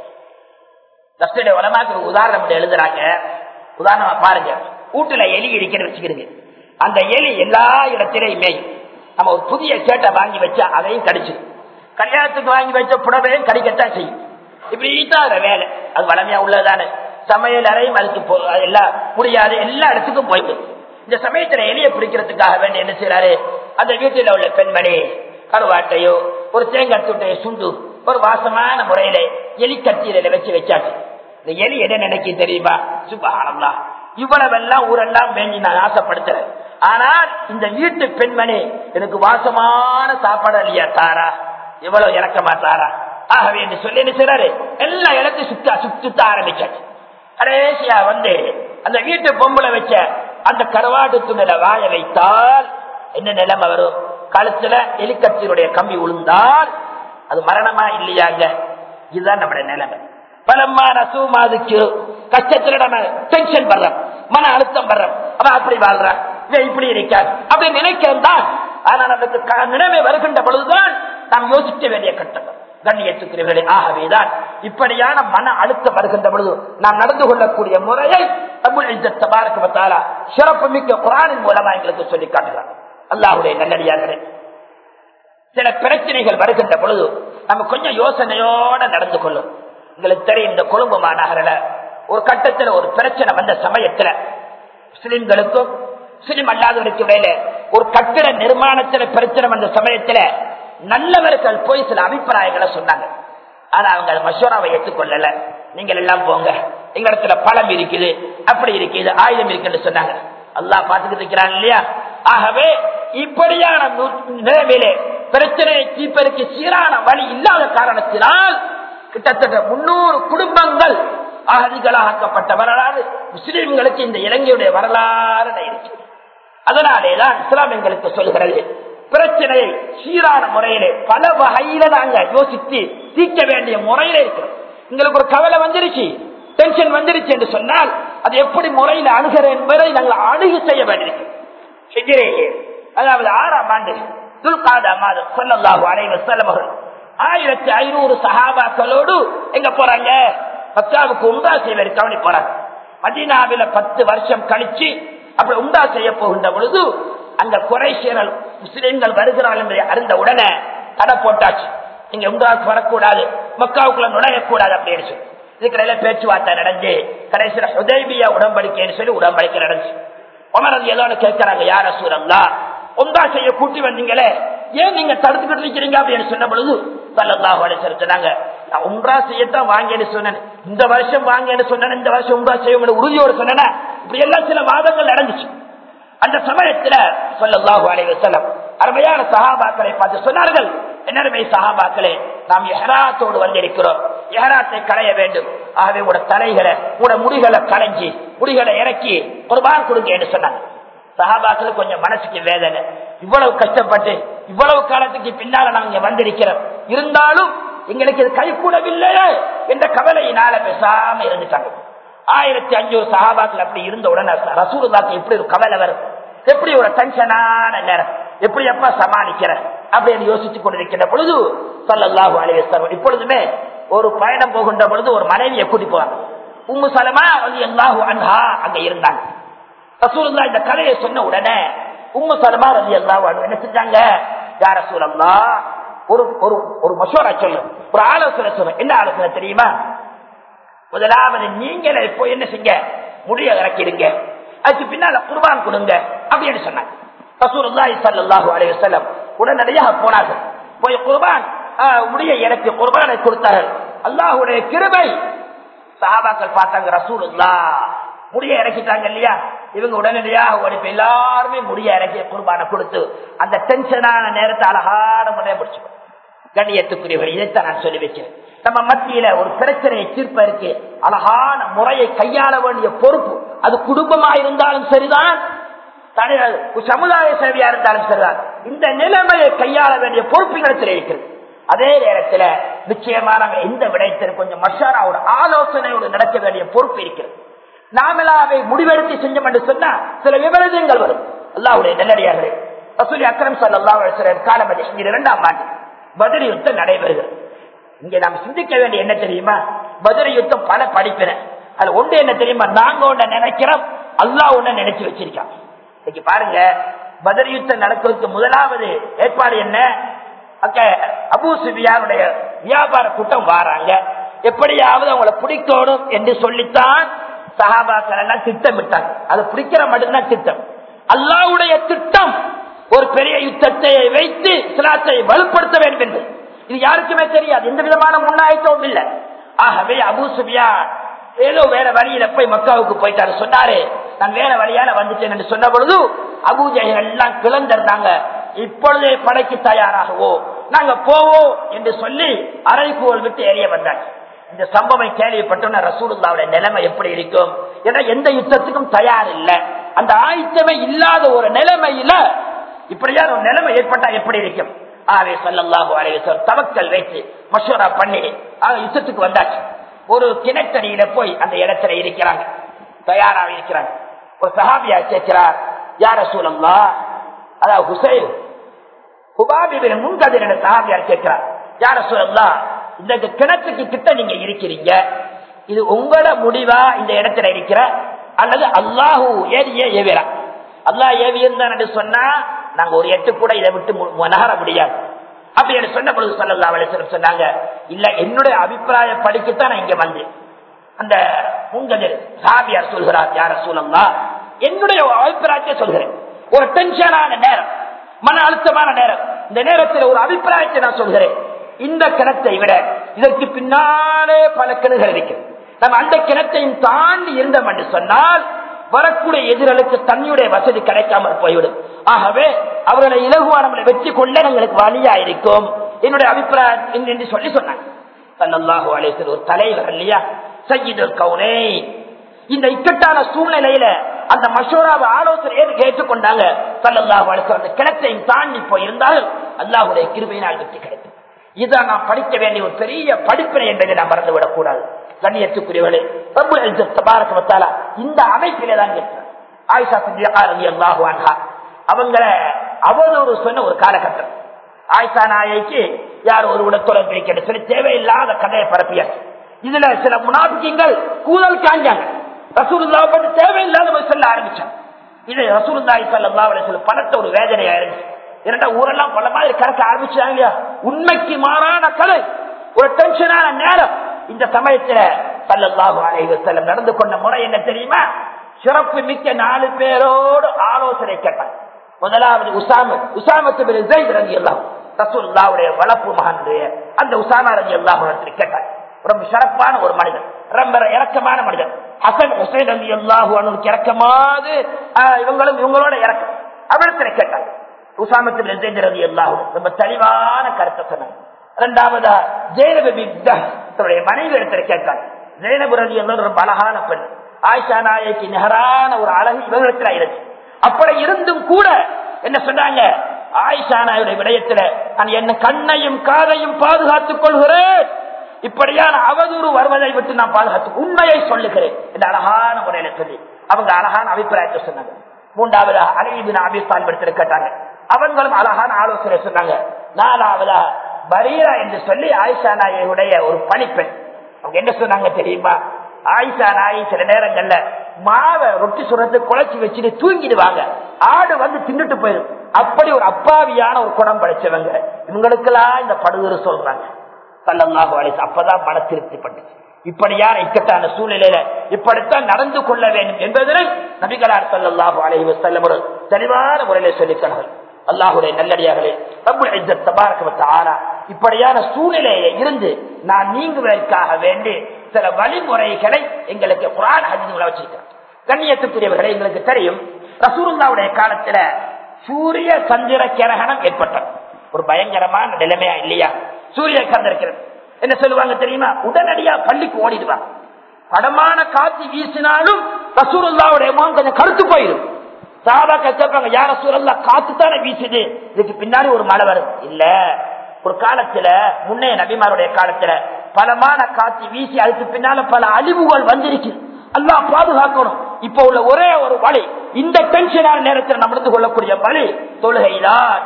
தஸ்துடைய உலமாக்கு ஒரு உதாரணம் ஒண்ணு எழுதுறாங்க உதாரணமா பாருங்க வீட்டுல எலி இருக்கிறது வச்சுக்கிறீங்க அந்த எலி எல்லா இடத்திலையும் மேயும் நம்ம ஒரு புதிய சேட்டை வாங்கி வச்சா அதையும் கடிச்சிடும் கல்யாணத்துக்கு வாங்கி வச்ச புடவையும் கடிக்கத்தான் செய்யும் இப்படி தான் வேலை அது வளமையா உள்ளதானே சமையல் அறையும் அதுக்கு போ- அது எல்லாம் முடியாது எல்லா இடத்துக்கும் போயிட்டு இந்த சமயத்துல எலியை பிடிக்கிறதுக்காக வேண்டி என்ன செய்யறாரு அந்த வீட்டில் உள்ள பெண்மணி கருவாட்டையோ ஒரு தேங்காய் தூட்டையோ சுண்டு ஒரு வாசமான முறையில எலி கத்தியில வச்சு வச்சாச்சு இந்த எலி என்ன நினைக்க தெரியுமா சுபாரம்லா இவ்வளவெல்லாம் ஊரெல்லாம் வேண்டி நான் ஆசைப்படுத்துறேன் ஆனால் இந்த வீட்டு பெண்மணி எனக்கு வாசமான சாப்பாடு இல்லையா தாரா இவ்வளவு இறக்கமா தாரா ஆகவே என்று சொல்லி என்ன செய்றாரு எல்லா இடத்தையும் சுத்த சுத்த ஆரம்பிச்சாச்சு கடைசியா வந்து அந்த வீட்டு பொம்பளை வச்ச அந்த கருவாட்டு துணில வாய வைத்தால் என்ன நிலைமை வரும் கழுத்துல எலிக்கத்தினுடைய கம்பி விழுந்தால் அது மரணமா இல்லையாங்க இதுதான் நம்முடைய நிலைமை பலமான சூமாதுக்கு கஷ்டத்துல நம்ம டென்ஷன் வர்றோம் மன அழுத்தம் வர்றோம் அவன் அப்படி வாழ்றான் இவன் இப்படி இருக்கான் அப்படி நினைக்கிறோம் தான் ஆனால் அதுக்கு க- நிலைமை வருகின்ற பொழுதுதான் நாம் யோசிக்க வேண்டிய கட்டம் கண்ணியத்துக்குரியவர்களே ஆகவேதான் இப்படியான மன அழுத்தம் வருகின்ற பொழுது நாம் நடந்து கொள்ளக்கூடிய முறையை தமிழ் தபாரக்கு சிறப்பு மிக்க குரானின் மூலமா எங்களுக்கு சொல்லி காட்டுகிறார் அல்லாஹுடைய நல்லடியார்களே சில பிரச்சனைகள் வருகின்ற பொழுது நம்ம கொஞ்சம் யோசனையோட நடந்து கொள்ளும் உங்களுக்கு தெரியும் இந்த கொழும்பு மாநகரில் ஒரு கட்டத்தில் ஒரு பிரச்சனை வந்த சமயத்துல முஸ்லிம்களுக்கும் முஸ்லிம் அல்லாதவருக்கு இடையில ஒரு கட்டிட நிர்மாணத்துல பிரச்சனை வந்த சமயத்துல நல்லவர்கள் போய் சில அபிப்பிராயங்களை சொன்னாங்க ஆனா அவங்க மசோராவை ஏற்றுக்கொள்ளல நீங்கள் எல்லாம் போங்க எங்க இடத்துல பழம் இருக்குது அப்படி இருக்குது ஆயுதம் இருக்குன்னு சொன்னாங்க அல்லாஹ் பார்த்துக்கிட்டு இருக்கிறான் இல்லையா ஆகவே இப்படியான நு- நிலைமையிலே பிரச்சனையை தீர்ப்பதற்கு சீரான வழி இல்லாத காரணத்தினால் கிட்டத்தட்ட முன்னூறு குடும்பங்கள் அகதிகளாக்கப்பட்ட வரலாறு முஸ்லிம்களுக்கு இந்த இலங்கையுடைய வரலாறு இருக்கிறது அதனாலேதான் இஸ்லாம் எங்களுக்கு சொல்கிறது பிரச்சனையை சீரான முறையிலே பல வகையில நாங்க யோசித்து தீர்க்க வேண்டிய முறையில இருக்கிறோம் எங்களுக்கு ஒரு கவலை வந்துருச்சு டென்ஷன் வந்துருச்சு என்று சொன்னால் அது எப்படி முறையில் அணுகிற என்பதை நாங்கள் அணுகு செய்ய வேண்டியிருக்கு ஹிஜ்ரேயே, அதாவது ஆறாம் ஆண்டு துல்காதா மாதம் சொல்லல்லாஹு அலைவ செல்லவர்கள் ஆயிரத்தி ஐநூறு சஹாபாக்களோடு எங்க போறாங்க பத்தாவுக்கு உண்டா செய்வது கவனி போறாங்க மதீனாவில பத்து வருஷம் கழிச்சு அப்படி உண்டா செய்ய போகின்ற பொழுது அந்த குறைசியர்கள் முஸ்லிம்கள் வருகிறார்கள் என்று அறிந்த உடனே தடை போட்டாச்சு நீங்க உண்டாவுக்கு வரக்கூடாது மக்காவுக்குள்ள நுழையக்கூடாது அப்படின்னு சொல்லி இதுக்கிடையில பேச்சுவார்த்தை நடந்து கடைசியில உதவியா உடம்படிக்கைன்னு சொல்லி உடம்படிக்கை நடந்துச்சு உமரது ஏதோ கேட்கிறாங்க யார சூரம்லா ஒன்றா செய்ய கூட்டி வந்தீங்களே ஏன் நீங்க தடுத்துக்கிட்டு நிக்கிறீங்க அப்படின்னு சொன்ன பொழுது சல்லல்லாஹு அலைஹி வஸல்லம் சொன்னாங்க நான் உம்ரா செய்யத்தான் வாங்கன்னு சொன்னேன் இந்த வருஷம் வாங்கன்னு சொன்னேன் இந்த வருஷம் உம்ரா செய்ய உறுதியோடு சொன்னேன் இப்படி எல்லாம் சில வாதங்கள் நடந்துச்சு அந்த சமயத்துல சொல்லல்லாஹு அலைஹி வஸல்லம் அருமையான சஹாபாக்களை பார்த்து சொன்னார்கள் என்னருமை சஹாபாக்களே நாம் எஹராத்தோடு வந்திருக்கிறோம் எஹராத்தை களைய வேண்டும் ஆகவே உங்களோட தலைகளை உங்களோட முடிகளை களைஞ்சி முடிகளை இறக்கி குர்பான் கொடுங்க என்று சொன்னாங்க சஹாபாக்கள் கொஞ்சம் மனசுக்கு வேதனை இவ்வளவு கஷ்டப்பட்டு இவ்வளவு காலத்துக்கு பின்னால நாங்க வந்திருக்கிறோம் இருந்தாலும் எங்களுக்கு இது கைகூடவில்லையே என்ற கவலையினால பேசாம இருந்துட்டாங்க ஆயிரத்தி அஞ்சூறு சஹாபாக்கள் அப்படி இருந்த உடனே ரசூலுல்லாக்கு எப்படி ஒரு கவலை வரும் எப்படி ஒரு டென்ஷனான நேரம் எப்படி எப்ப சமாளிக்கிற அப்படின்னு யோசிச்சு கொண்டிருக்கின்ற பொழுது சல்லல்லாஹு அலைஹி வஸல்லம் இப்பொழுதுமே ஒரு பயணம் போகின்ற பொழுது ஒரு மனைவியை கூட்டி போவாங்க உம்மு சலமா ரலியல்லாஹு அன்ஹா அங்க இருந்தாங்க ரசூலுல்லா இந்த கதையை சொன்ன உடனே உம்மு சலமா ரலியல்லாஹு அன்ஹா என்ன செஞ்சாங்க யா ரசூலல்லாஹ் ஒரு ஒரு ஒரு மஷோரா சொல்லு ஒரு ஆலோசனை சொல்லு என்ன ஆலோசனை தெரியுமா முதலாவது நீங்களே இப்போ என்ன செய்ய முடிய இறக்கிடுங்க அதுக்கு பின்னால குர்பான் கொடுங்க அப்படின்னு சொன்னாங்க ரசூலுல்லாஹி ஸல்லல்லாஹு அலைஹி வஸல்லம் உடனடியாக போனார்கள் போய் குர்பான் ஆஹ், முடிய இறக்கி குர்பானை கொடுத்தார்கள் அல்லாஹ்வுடைய கிருபை சஹாபாக்கள் பார்த்தாங்க ரசூலுல்லா முடிய இறக்கிட்டாங்க இல்லையா இவங்க உடனடியாக ஓடி போய் எல்லாருமே முடிய இறக்கி குர்பானை கொடுத்து அந்த டென்ஷனான நேரத்தை அழகான முறையை முடிச்சுக்கணும் கண்ணியத்துக்குரியவர் இதைத்தான் நான் சொல்லி வைக்கிறேன் நம்ம மத்தியில ஒரு பிரச்சனையை தீர்ப்பதற்கு அழகான முறையை கையாள வேண்டிய பொறுப்பு அது குடும்பமா இருந்தாலும் சரிதான் தனி- சமுதாய சேவையா இருந்தாலும் சரிதான் இந்த நிலைமையை கையாள வேண்டிய பொறுப்புகள் இருக்கிறது அதே நேரத்துல நிச்சயமா நாங்க எந்த விடயத்திலும் கொஞ்சம் மஷாராவோட ஆலோசனையோடு நடக்க வேண்டிய பொறுப்பு இருக்கிறது நாமளாவை முடிவெடுத்து செஞ்சோம் என்று சொன்னா சில விபரீதங்கள் வரும் அல்லாவுடைய நல்லடியார்களே ரசூலி அக்ரம் சல்லாஹ் காலம் இரண்டாம் ஆண்டு பதில் யுத்தம் நடைபெறுகிறது இங்க நாம் சிந்திக்க வேண்டிய என்ன தெரியுமா பதில் யுத்தம் பல படிப்பின அது ஒன்று என்ன தெரியுமா நாங்க ஒண்ண நினைக்கிறோம் அல்லாஹ் ஒண்ண நினைச்சு வச்சிருக்கான் இன்னைக்கு பாருங்க பதில் யுத்தம் நடக்கிறதுக்கு முதலாவது ஏற்பாடு என்ன அக்க அபூ சுபியானுடைய வியாபார கூட்டம் வாராங்க எப்படியாவது அவங்கள பிடிக்கணும் என்று சொல்லித்தான் சஹாபாக்கள் எல்லாம் திட்டமிட்டாங்க அது பிடிக்கிற மட்டும்தான் திட்டம் அல்லாவுடைய திட்டம் ஒரு பெரிய யுத்தத்தை வைத்து இஸ்லாத்தை வலுப்படுத்த வேண்டும் என்று இது யாருக்குமே தெரியாது எந்த விதமான முன்னாயத்தமும் இல்லை ஆகவே அபூ சுபியான் ஏதோ வேற வழியில போய் மக்காவுக்கு போயிட்டாரு சொன்னாரு நான் வேற வழியால வந்துட்டேன் என்று சொன்ன பொழுது அபூஜைகள் எல்லாம் கிளந்திருந்தாங்க இப்பொழுதே படைக்கு தயாராகவோ நாங்க போவோம் என்று சொல்லி அரைக்கோல் விட்டு எரிய வந்தாங்க இந்த சம்பவம் கேள்விப்பட்டோம்னா ரசூலுல்லாவுடைய நிலைமை எப்படி இருக்கும் ஏன்னா எந்த யுத்தத்துக்கும் தயார் இல்லை அந்த ஆயுத்தமே இல்லாத ஒரு நிலைமையில இப்படியா ஒரு நிலைமை ஏற்பட்டா எப்படி இருக்கும் ஆவே சல்லல்லாஹு அலைஹி வஸல்லம் தவக்கல் வைத்து மஷூரா பண்ணி ஆக யுத்தத்துக்கு வந்தாச்சு ஒரு கிணத்தடியில போய் அந்த இடத்துல இருக்கிறாங்க தயாராக இருக்கிறாங்க ஒரு சஹாபியா கேட்கிறார் யார சூழல்லா அதாவது ஹுசைன் ஹுபாபிபின் முன்கதிர சஹாபியார் கேட்கிறார் யார சூழல்லா இந்த கிணத்துக்கு கிட்ட நீங்க இருக்கிறீங்க இது உங்களோட முடிவா இந்த இடத்துல இருக்கிற அல்லது அல்லாஹூ ஏறிய ஏவிரா அல்லாஹ் ஏவியந்தான் என்று சொன்னா நாங்க ஒரு எட்டு கூட இதை விட்டு மு- நகர முடியாது அப்படி என்று சொன்ன பொழுது சொல்லல்லா அலிஸ்லம் சொன்னாங்க இல்ல என்னுடைய அபிப்பிராய படிக்கத்தான் நான் இங்க வந்தேன் அந்த முங்கதிர் சாபியார் சொல்கிறார் யார சூழல்லா என்னுடைய அபிப்பிராயத்தை சொல்கிறேன் ஒரு டென்ஷனான நேரம் மன அழுத்தமான நேரம் இந்த நேரத்தில் ஒரு அபிப்பிராயத்தை நான் சொல்கிறேன் இந்த கிணத்தை விட இதற்கு பின்னாலே பல கிணறுகள் இருக்கு நம்ம அந்த கிணத்தையும் தாண்டி இருந்தோம் என்று சொன்னால் வரக்கூடிய எதிர்களுக்கு தண்ணியுடைய வசதி கிடைக்காமல் போய்விடும் ஆகவே அவர்களை இலகுவானவர்களை வெற்றி கொள்ள எங்களுக்கு வழியா இருக்கும் என்னுடைய அபிப்பிராயம் என்று சொல்லி சொன்னாங்க சல்லல்லாஹு அலைஹி வஸல்லம் ஒரு தலைவர் இல்லையா சையீதுல் கௌனை இந்த இக்கட்டான சூழ்நிலையில அந்த மஷோராவை ஆலோசனை ஏற்று ஏற்றுக்கொண்டாங்க சல்லல்லாஹு அலைஹி வஸல்லம் அந்த கிணத்தையும் தாண்டி போயிருந்தால் அல்லாஹ்வுடைய கிருபையினால் வெற்றி கிடைக்கும் இதான் நாம் படிக்க வேண்டிய ஒரு பெரிய படிப்பினை என்பதை நாம் மறந்துவிடக் கூடாது கண்ணியத்துக்குரியவர்களே ரப்புல் இஸ்ஸத் தபாரக வ தஆலா இந்த அமைப்பிலே தான் இருக்கிறார் ஆயிஷா சித்திகா ரலியல்லாஹு அன்ஹா அவங்கள அவதூறு சொன்ன ஒரு காலகட்டம் ஆயிஷா நாயைக்கு யார் ஒரு உடத்தொடர்பு வைக்கிறது சொல்லி தேவையில்லாத கதையை பரப்பியாச்சு இதுல சில முனாபிக்கங்கள் கூதல் காஞ்சாங்க ரசூலுல்லாவை பற்றி தேவையில்லாத போய் சொல்ல ஆரம்பிச்சாங்க இது ரசூலுல்லாஹி ஸல்லல்லாஹு அலைஹி வஸல்லம் பணத்தை ஒரு வேதனையா இருந்துச்சு இரண்டா ஊரெல்லாம் பல மாதிரி கறக்க ஆரம்பிச்சாங்க இல்லையா உண்மைக்கு மாறான கதை ஒரு டென்ஷனான நேரம் இந்த சமயத்துல சல்லல்லாஹு அலைஹி வஸல்லம் நடந்து கொண்ட முறை என்ன தெரியுமா சிறப்பு மிக்க நாலு பேரோடு ஆலோசனை கேட்டாங்க முதலாவது உசாம உசாமத்து பின் ஸைத் ரலியல்லாஹு ரசூலுல்லாஹ்வுடைய வளர்ப்பு மகனுடைய அந்த உசாமா ரலியல்லாஹு அன்ஹு கேட்டாங்க ரொம்ப சிறப்பான ஒரு மனிதன் ரொம்ப இறக்கமான மனிதன் ஹசன் ஹுசைன் ரலியல்லாஹு அன்ஹுக்கு இறக்கமாது ஆஹ், இவங்களும் இவங்களோட இறக்கம் அவரிடத்துல கேட்டாங்க உசாமத்து பின் ஸைத் ரலியல்லாஹு அன்ஹு ரொம்ப தெளிவான கருத்தை சொன்னாங்க இரண்டாவதா ஜெயலபி தன்னுடைய மனைவி இடத்துல கேட்டாங்க ஜெயனபுரதி என்ற ரொம்ப அழகான பெண் ஆயிஷா நாயகி நிகரான ஒரு அழகு இவங்களுக்கு இருந்துச்சு அப்படி இருந்தும் கூட என்ன சொன்னாங்க ஆயிஷா நாயுடைய விடயத்துல நான் என்ன கண்ணையும் காதையும் பாதுகாத்துக் கொள்கிறேன் இப்படியான அவதூறு வருவதை விட்டு நான் பாதுகாத்து உண்மையை சொல்லுகிறேன் இந்த அழகான முறையில சொல்லி அவங்க அழகான அபிப்பிராயத்தை சொன்னாங்க மூன்றாவது அலைபின் அபிஸ்தான் படுத்திட்டு கேட்டாங்க அவங்களும் அழகான ஆலோசனை சொன்னாங்க நாலாவதா பரீரா என்று சொல்லி ஆயிஷா நாயுடைய ஒரு பணிப்பெண் அவங்க என்ன சொன்னாங்க தெரியுமா ஆயிஷா நாய் சில நேரங்கள்ல மாவை ரொட்டி சுரத்தை குழைச்சி வச்சுட்டு தூங்கிடுவாங்க ஆடு வந்து தின்னுட்டு போயிடும் அப்படி ஒரு அப்பாவியான ஒரு குணம் படைச்சவங்க இவங்களுக்கெல்லாம் இந்த படுகுறு சொல்றாங்க சல்லல்லாஹு அலைஹி அப்பதான் மன திருப்தி பண்ணுச்சு இப்படியான இக்கட்டான சூழ்நிலையில இப்படித்தான் நடந்து கொள்ள வேண்டும் என்பதனை நபிகளார் சல்லல்லாஹு அலைஹி வஸல்லம் ஒரு தெளிவான முறையில சொல்லிக்கிறார்கள் அல்லாஹுடைய நல்லடியார்களே ரப்புல் இஸ்ஸத் தபாரக வ தஆலா இப்படியான சூழ்நிலையை இருந்து நான் நீங்குவதற்காக வேண்டி சில வழிமுறைகளை எங்களுக்கு குரான் ஹதீஸ்களை வச்சிருக்கிறோம் கண்ணியத்துக்குரியவர்களை எங்களுக்கு தெரியும் ரசூலுல்லாவுடைய காலத்துல சூரிய சந்திர கிரகணம் ஏற்பட்டது ஒரு பயங்கரமான நிலைமையா இல்லையா சூரிய சந்திரக்கிரகணம் என்ன சொல்லுவாங்க தெரியுமா உடனடியா பள்ளிக்கு ஓடிடுவாங்க படமான காத்து வீசினாலும் ரசூலுல்லாவுடைய முகம் கொஞ்சம் கருத்து போயிடும் சாபா கேட்பாங்க யார சூழல்லா காத்து தானே வீசுது இதுக்கு பின்னாடி ஒரு மழை வரும் இல்ல ஒரு காலத்துல முன்னைய நபிமாருடைய காலத்துல பலமான காத்து வீசி அதுக்கு பின்னால பல அழிவுகள் வந்திருக்கு எல்லாம் பாதுகாக்கணும் இப்ப உள்ள ஒரே ஒரு வழி இந்த டென்ஷனான நேரத்தில் நடந்து கொள்ளக்கூடிய வழி தொழுகைதான்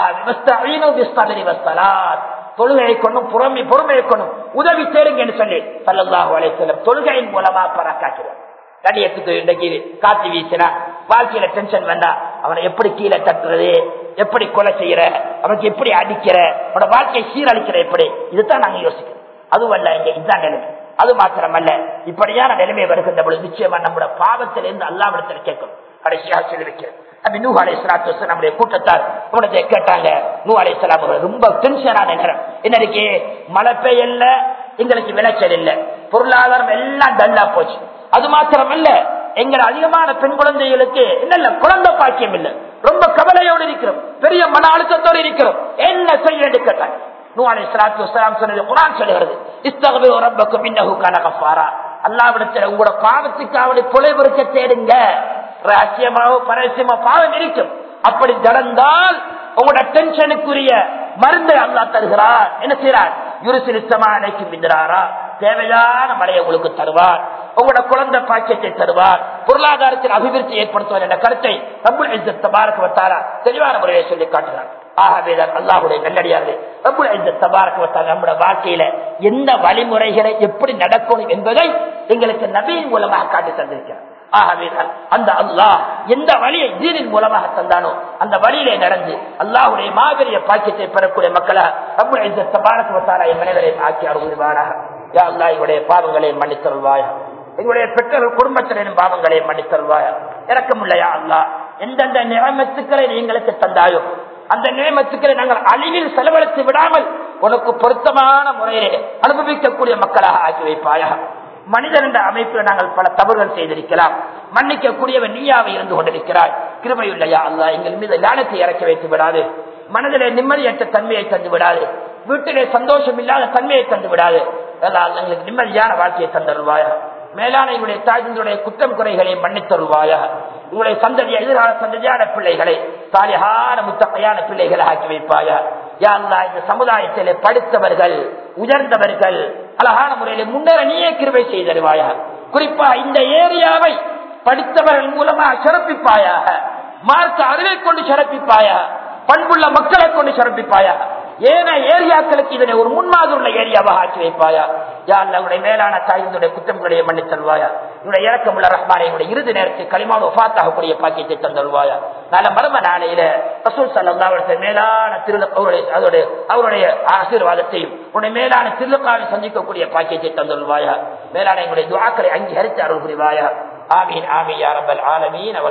தொழுகையை கொண்டும் புறமை பொறுமையை கொண்டும் உதவி தேடுங்க என்று சொல்லி சல்லல்லாஹு அலைஹி வஸல்லம் தொழுகையின் மூலமா பறக்காக்கிறார் கடியத்துக்கு இன்றைக்கு காத்து வீசினா வாழ்க்கையில டென்ஷன் வந்தா அவனை எப்படி கீழே தட்டுறது எப்படி கொலை செய்யற அவனுக்கு எப்படி அடிக்கிற அவனோட வாழ்க்கையை சீரழிக்கிற எப்படி இதுதான் நாங்க யோசிக்கிறோம் அதுவல்ல இங்க இதுதான் நிலைமை அது மாத்திரமல்ல இப்படியான நிலைமை வருகின்ற பொழுது நிச்சயமா நம்மளோட பாவத்திலிருந்து அல்லாவிடத்தில் கேட்கணும் கடைசியாக சொல்லி வைக்கிறேன் அப்படி நூ அலை சலாத்து நம்முடைய கூட்டத்தார் உனக்கு கேட்டாங்க நூ அலை சலாம் ரொம்ப டென்ஷனான நேரம் என்ன இருக்கு மழை பெய்யல எங்களுக்கு விளைச்சல் இல்ல பொருளாதாரம் எல்லாம் டல்லா போச்சு அது மாத்திரமல்ல எங்கள் அதிகமான பெண் குழந்தைகளுக்கு என்ன குழந்தை பாக்கியம் இல்லை ரொம்ப கவலையோடு இருக்கிறோம் பெரிய மன அழுத்தத்தோடு இருக்கிறோம் என்ன செய்ய கேட்டாங்க நூலை சலாத்து வசலாம் சொன்னது குரான் சொல்லுகிறது இஸ்தகவே ரப்பக்கும் இன்னஹு கனகஃபாரா அல்லாவிடத்தில் உங்களோட பாவத்துக்கு அவனை பொலைபொருக்க தேடுங்க ரகசியமாக பரசியமா பாவம் இருக்கும் அப்படி நடந்தால் உங்களோட டென்ஷனுக்குரிய மருந்தை அல்லா தருகிறார் என்ன செய்யறார் யுருசிலித்தமானைக்கு மிந்திராரா தேவையான மழையை உங்களுக்கு தருவார் உங்களோட குழந்தை பாக்கியத்தை தருவார் பொருளாதாரத்தில் அபிவிருத்தி ஏற்படுத்துவார் என்ற கருத்தை ரப்புல் இஸ்ஸத் தபாரக வத்தாரா தெளிவான முறையை சொல்லி காட்டுகிறார் ஆகவேதான் அல்லாஹுடைய நல்லடியார்கள் ரப்புல் இஸ்ஸத் தபாரக வத்தாரா நம்முடைய வாழ்க்கையில எந்த வழிமுறைகளை எப்படி நடக்கணும் என்பதை எங்களுக்கு நபியின் மூலமாக காட்டி தந்திருக்கிறார் ஆகவேதான் அந்த அல்லாஹ் எந்த வழியை தீனின் மூலமாக தந்தானோ அந்த வழியிலே நடந்து அல்லாஹுடைய மாபெரிய பாக்கியத்தை பெறக்கூடிய மக்களா ரப்புல் இஸ்ஸத் தபாரக வத்தாரா என் மனிதரை ஆக்கி அருள்வாராக யா அல்லாஹ் இவருடைய பாவங்களை மன்னித்தருள்வாயா எங்களுடைய பெற்றோர்கள் குடும்பத்தினரின் பாவங்களை மன்னித்தருள்வாயா இறக்கமுள்ளையா அல்லா எந்தெந்த நியமத்துக்களை எங்களுக்கு தந்தாயோ அந்த நியமத்துக்களை நாங்கள் அழிவில் செலவழித்து விடாமல் உனக்கு பொருத்தமான முறையிலே அனுபவிக்கக்கூடிய மக்களாக ஆக்கி வைப்பாயா மனிதன் என்ற அமைப்பில் நாங்கள் பல தவறுகள் செய்திருக்கலாம் மன்னிக்கக்கூடியவன் நீயாவை இருந்து கொண்டிருக்கிறாய் கிருபையுள்ளையா அல்லா எங்கள் மீது லானத்தை இறக்கி வைத்து விடாது மனதிலே நிம்மதியற்ற தன்மையை தந்து விடாது வீட்டிலே சந்தோஷம் இல்லாத தன்மையை தந்து விடாது எங்களுக்கு நிம்மதியான வாழ்க்கையை தந்தருவாயா மேலான இவருடைய தாய்களுடைய குற்றம் குறைகளை மன்னித்தருவாயா உங்களுடைய சந்ததிய எதிரான சந்ததியான பிள்ளைகளை சாலியான முத்தகையான பிள்ளைகளை ஆக்கி வைப்பாயா யா அல்லா இந்த சமுதாயத்திலே படித்தவர்கள் உயர்ந்தவர்கள் அழகான முறையில முன்னேற நீயே கிருவை செய்தருவாயா குறிப்பா இந்த ஏரியாவை படித்தவர்கள் மூலமாக சிறப்பிப்பாயாக மார்க்க அறிவை கொண்டு சிறப்பிப்பாயா பண்புள்ள மக்களை கொண்டு சிறப்பிப்பாயா ஏன ஏரியாக்களுக்கு இதனை ஒரு முன்மாதிரி ஏரியாவாக ஆக்கி வைப்பாயா யார் உடைய மேலான தாய்களுடைய குற்றங்களையே மன்னி தருவாயா இவருடைய இறக்கமுள்ள ரஹ்மானை இவருடைய இறுதி நேரத்தில் களிமான ஒஃபாத்தாகக்கூடிய பாக்கியத்தை தந்தருவாயா நல்ல மர்ம நாளையில ரசூல் சல்லாவுடைய மேலான திரு அவருடைய அவருடைய அவருடைய ஆசீர்வாதத்தையும் உன்னுடைய மேலான திருக்காவை சந்திக்கக்கூடிய பாக்கியத்தை தந்தருவாயா மேலான எங்களுடைய துவாக்களை அங்கீகரித்து அருள் புரிவாயா ஆமீன் ஆமீன் யாரம்பல் ஆலமீன்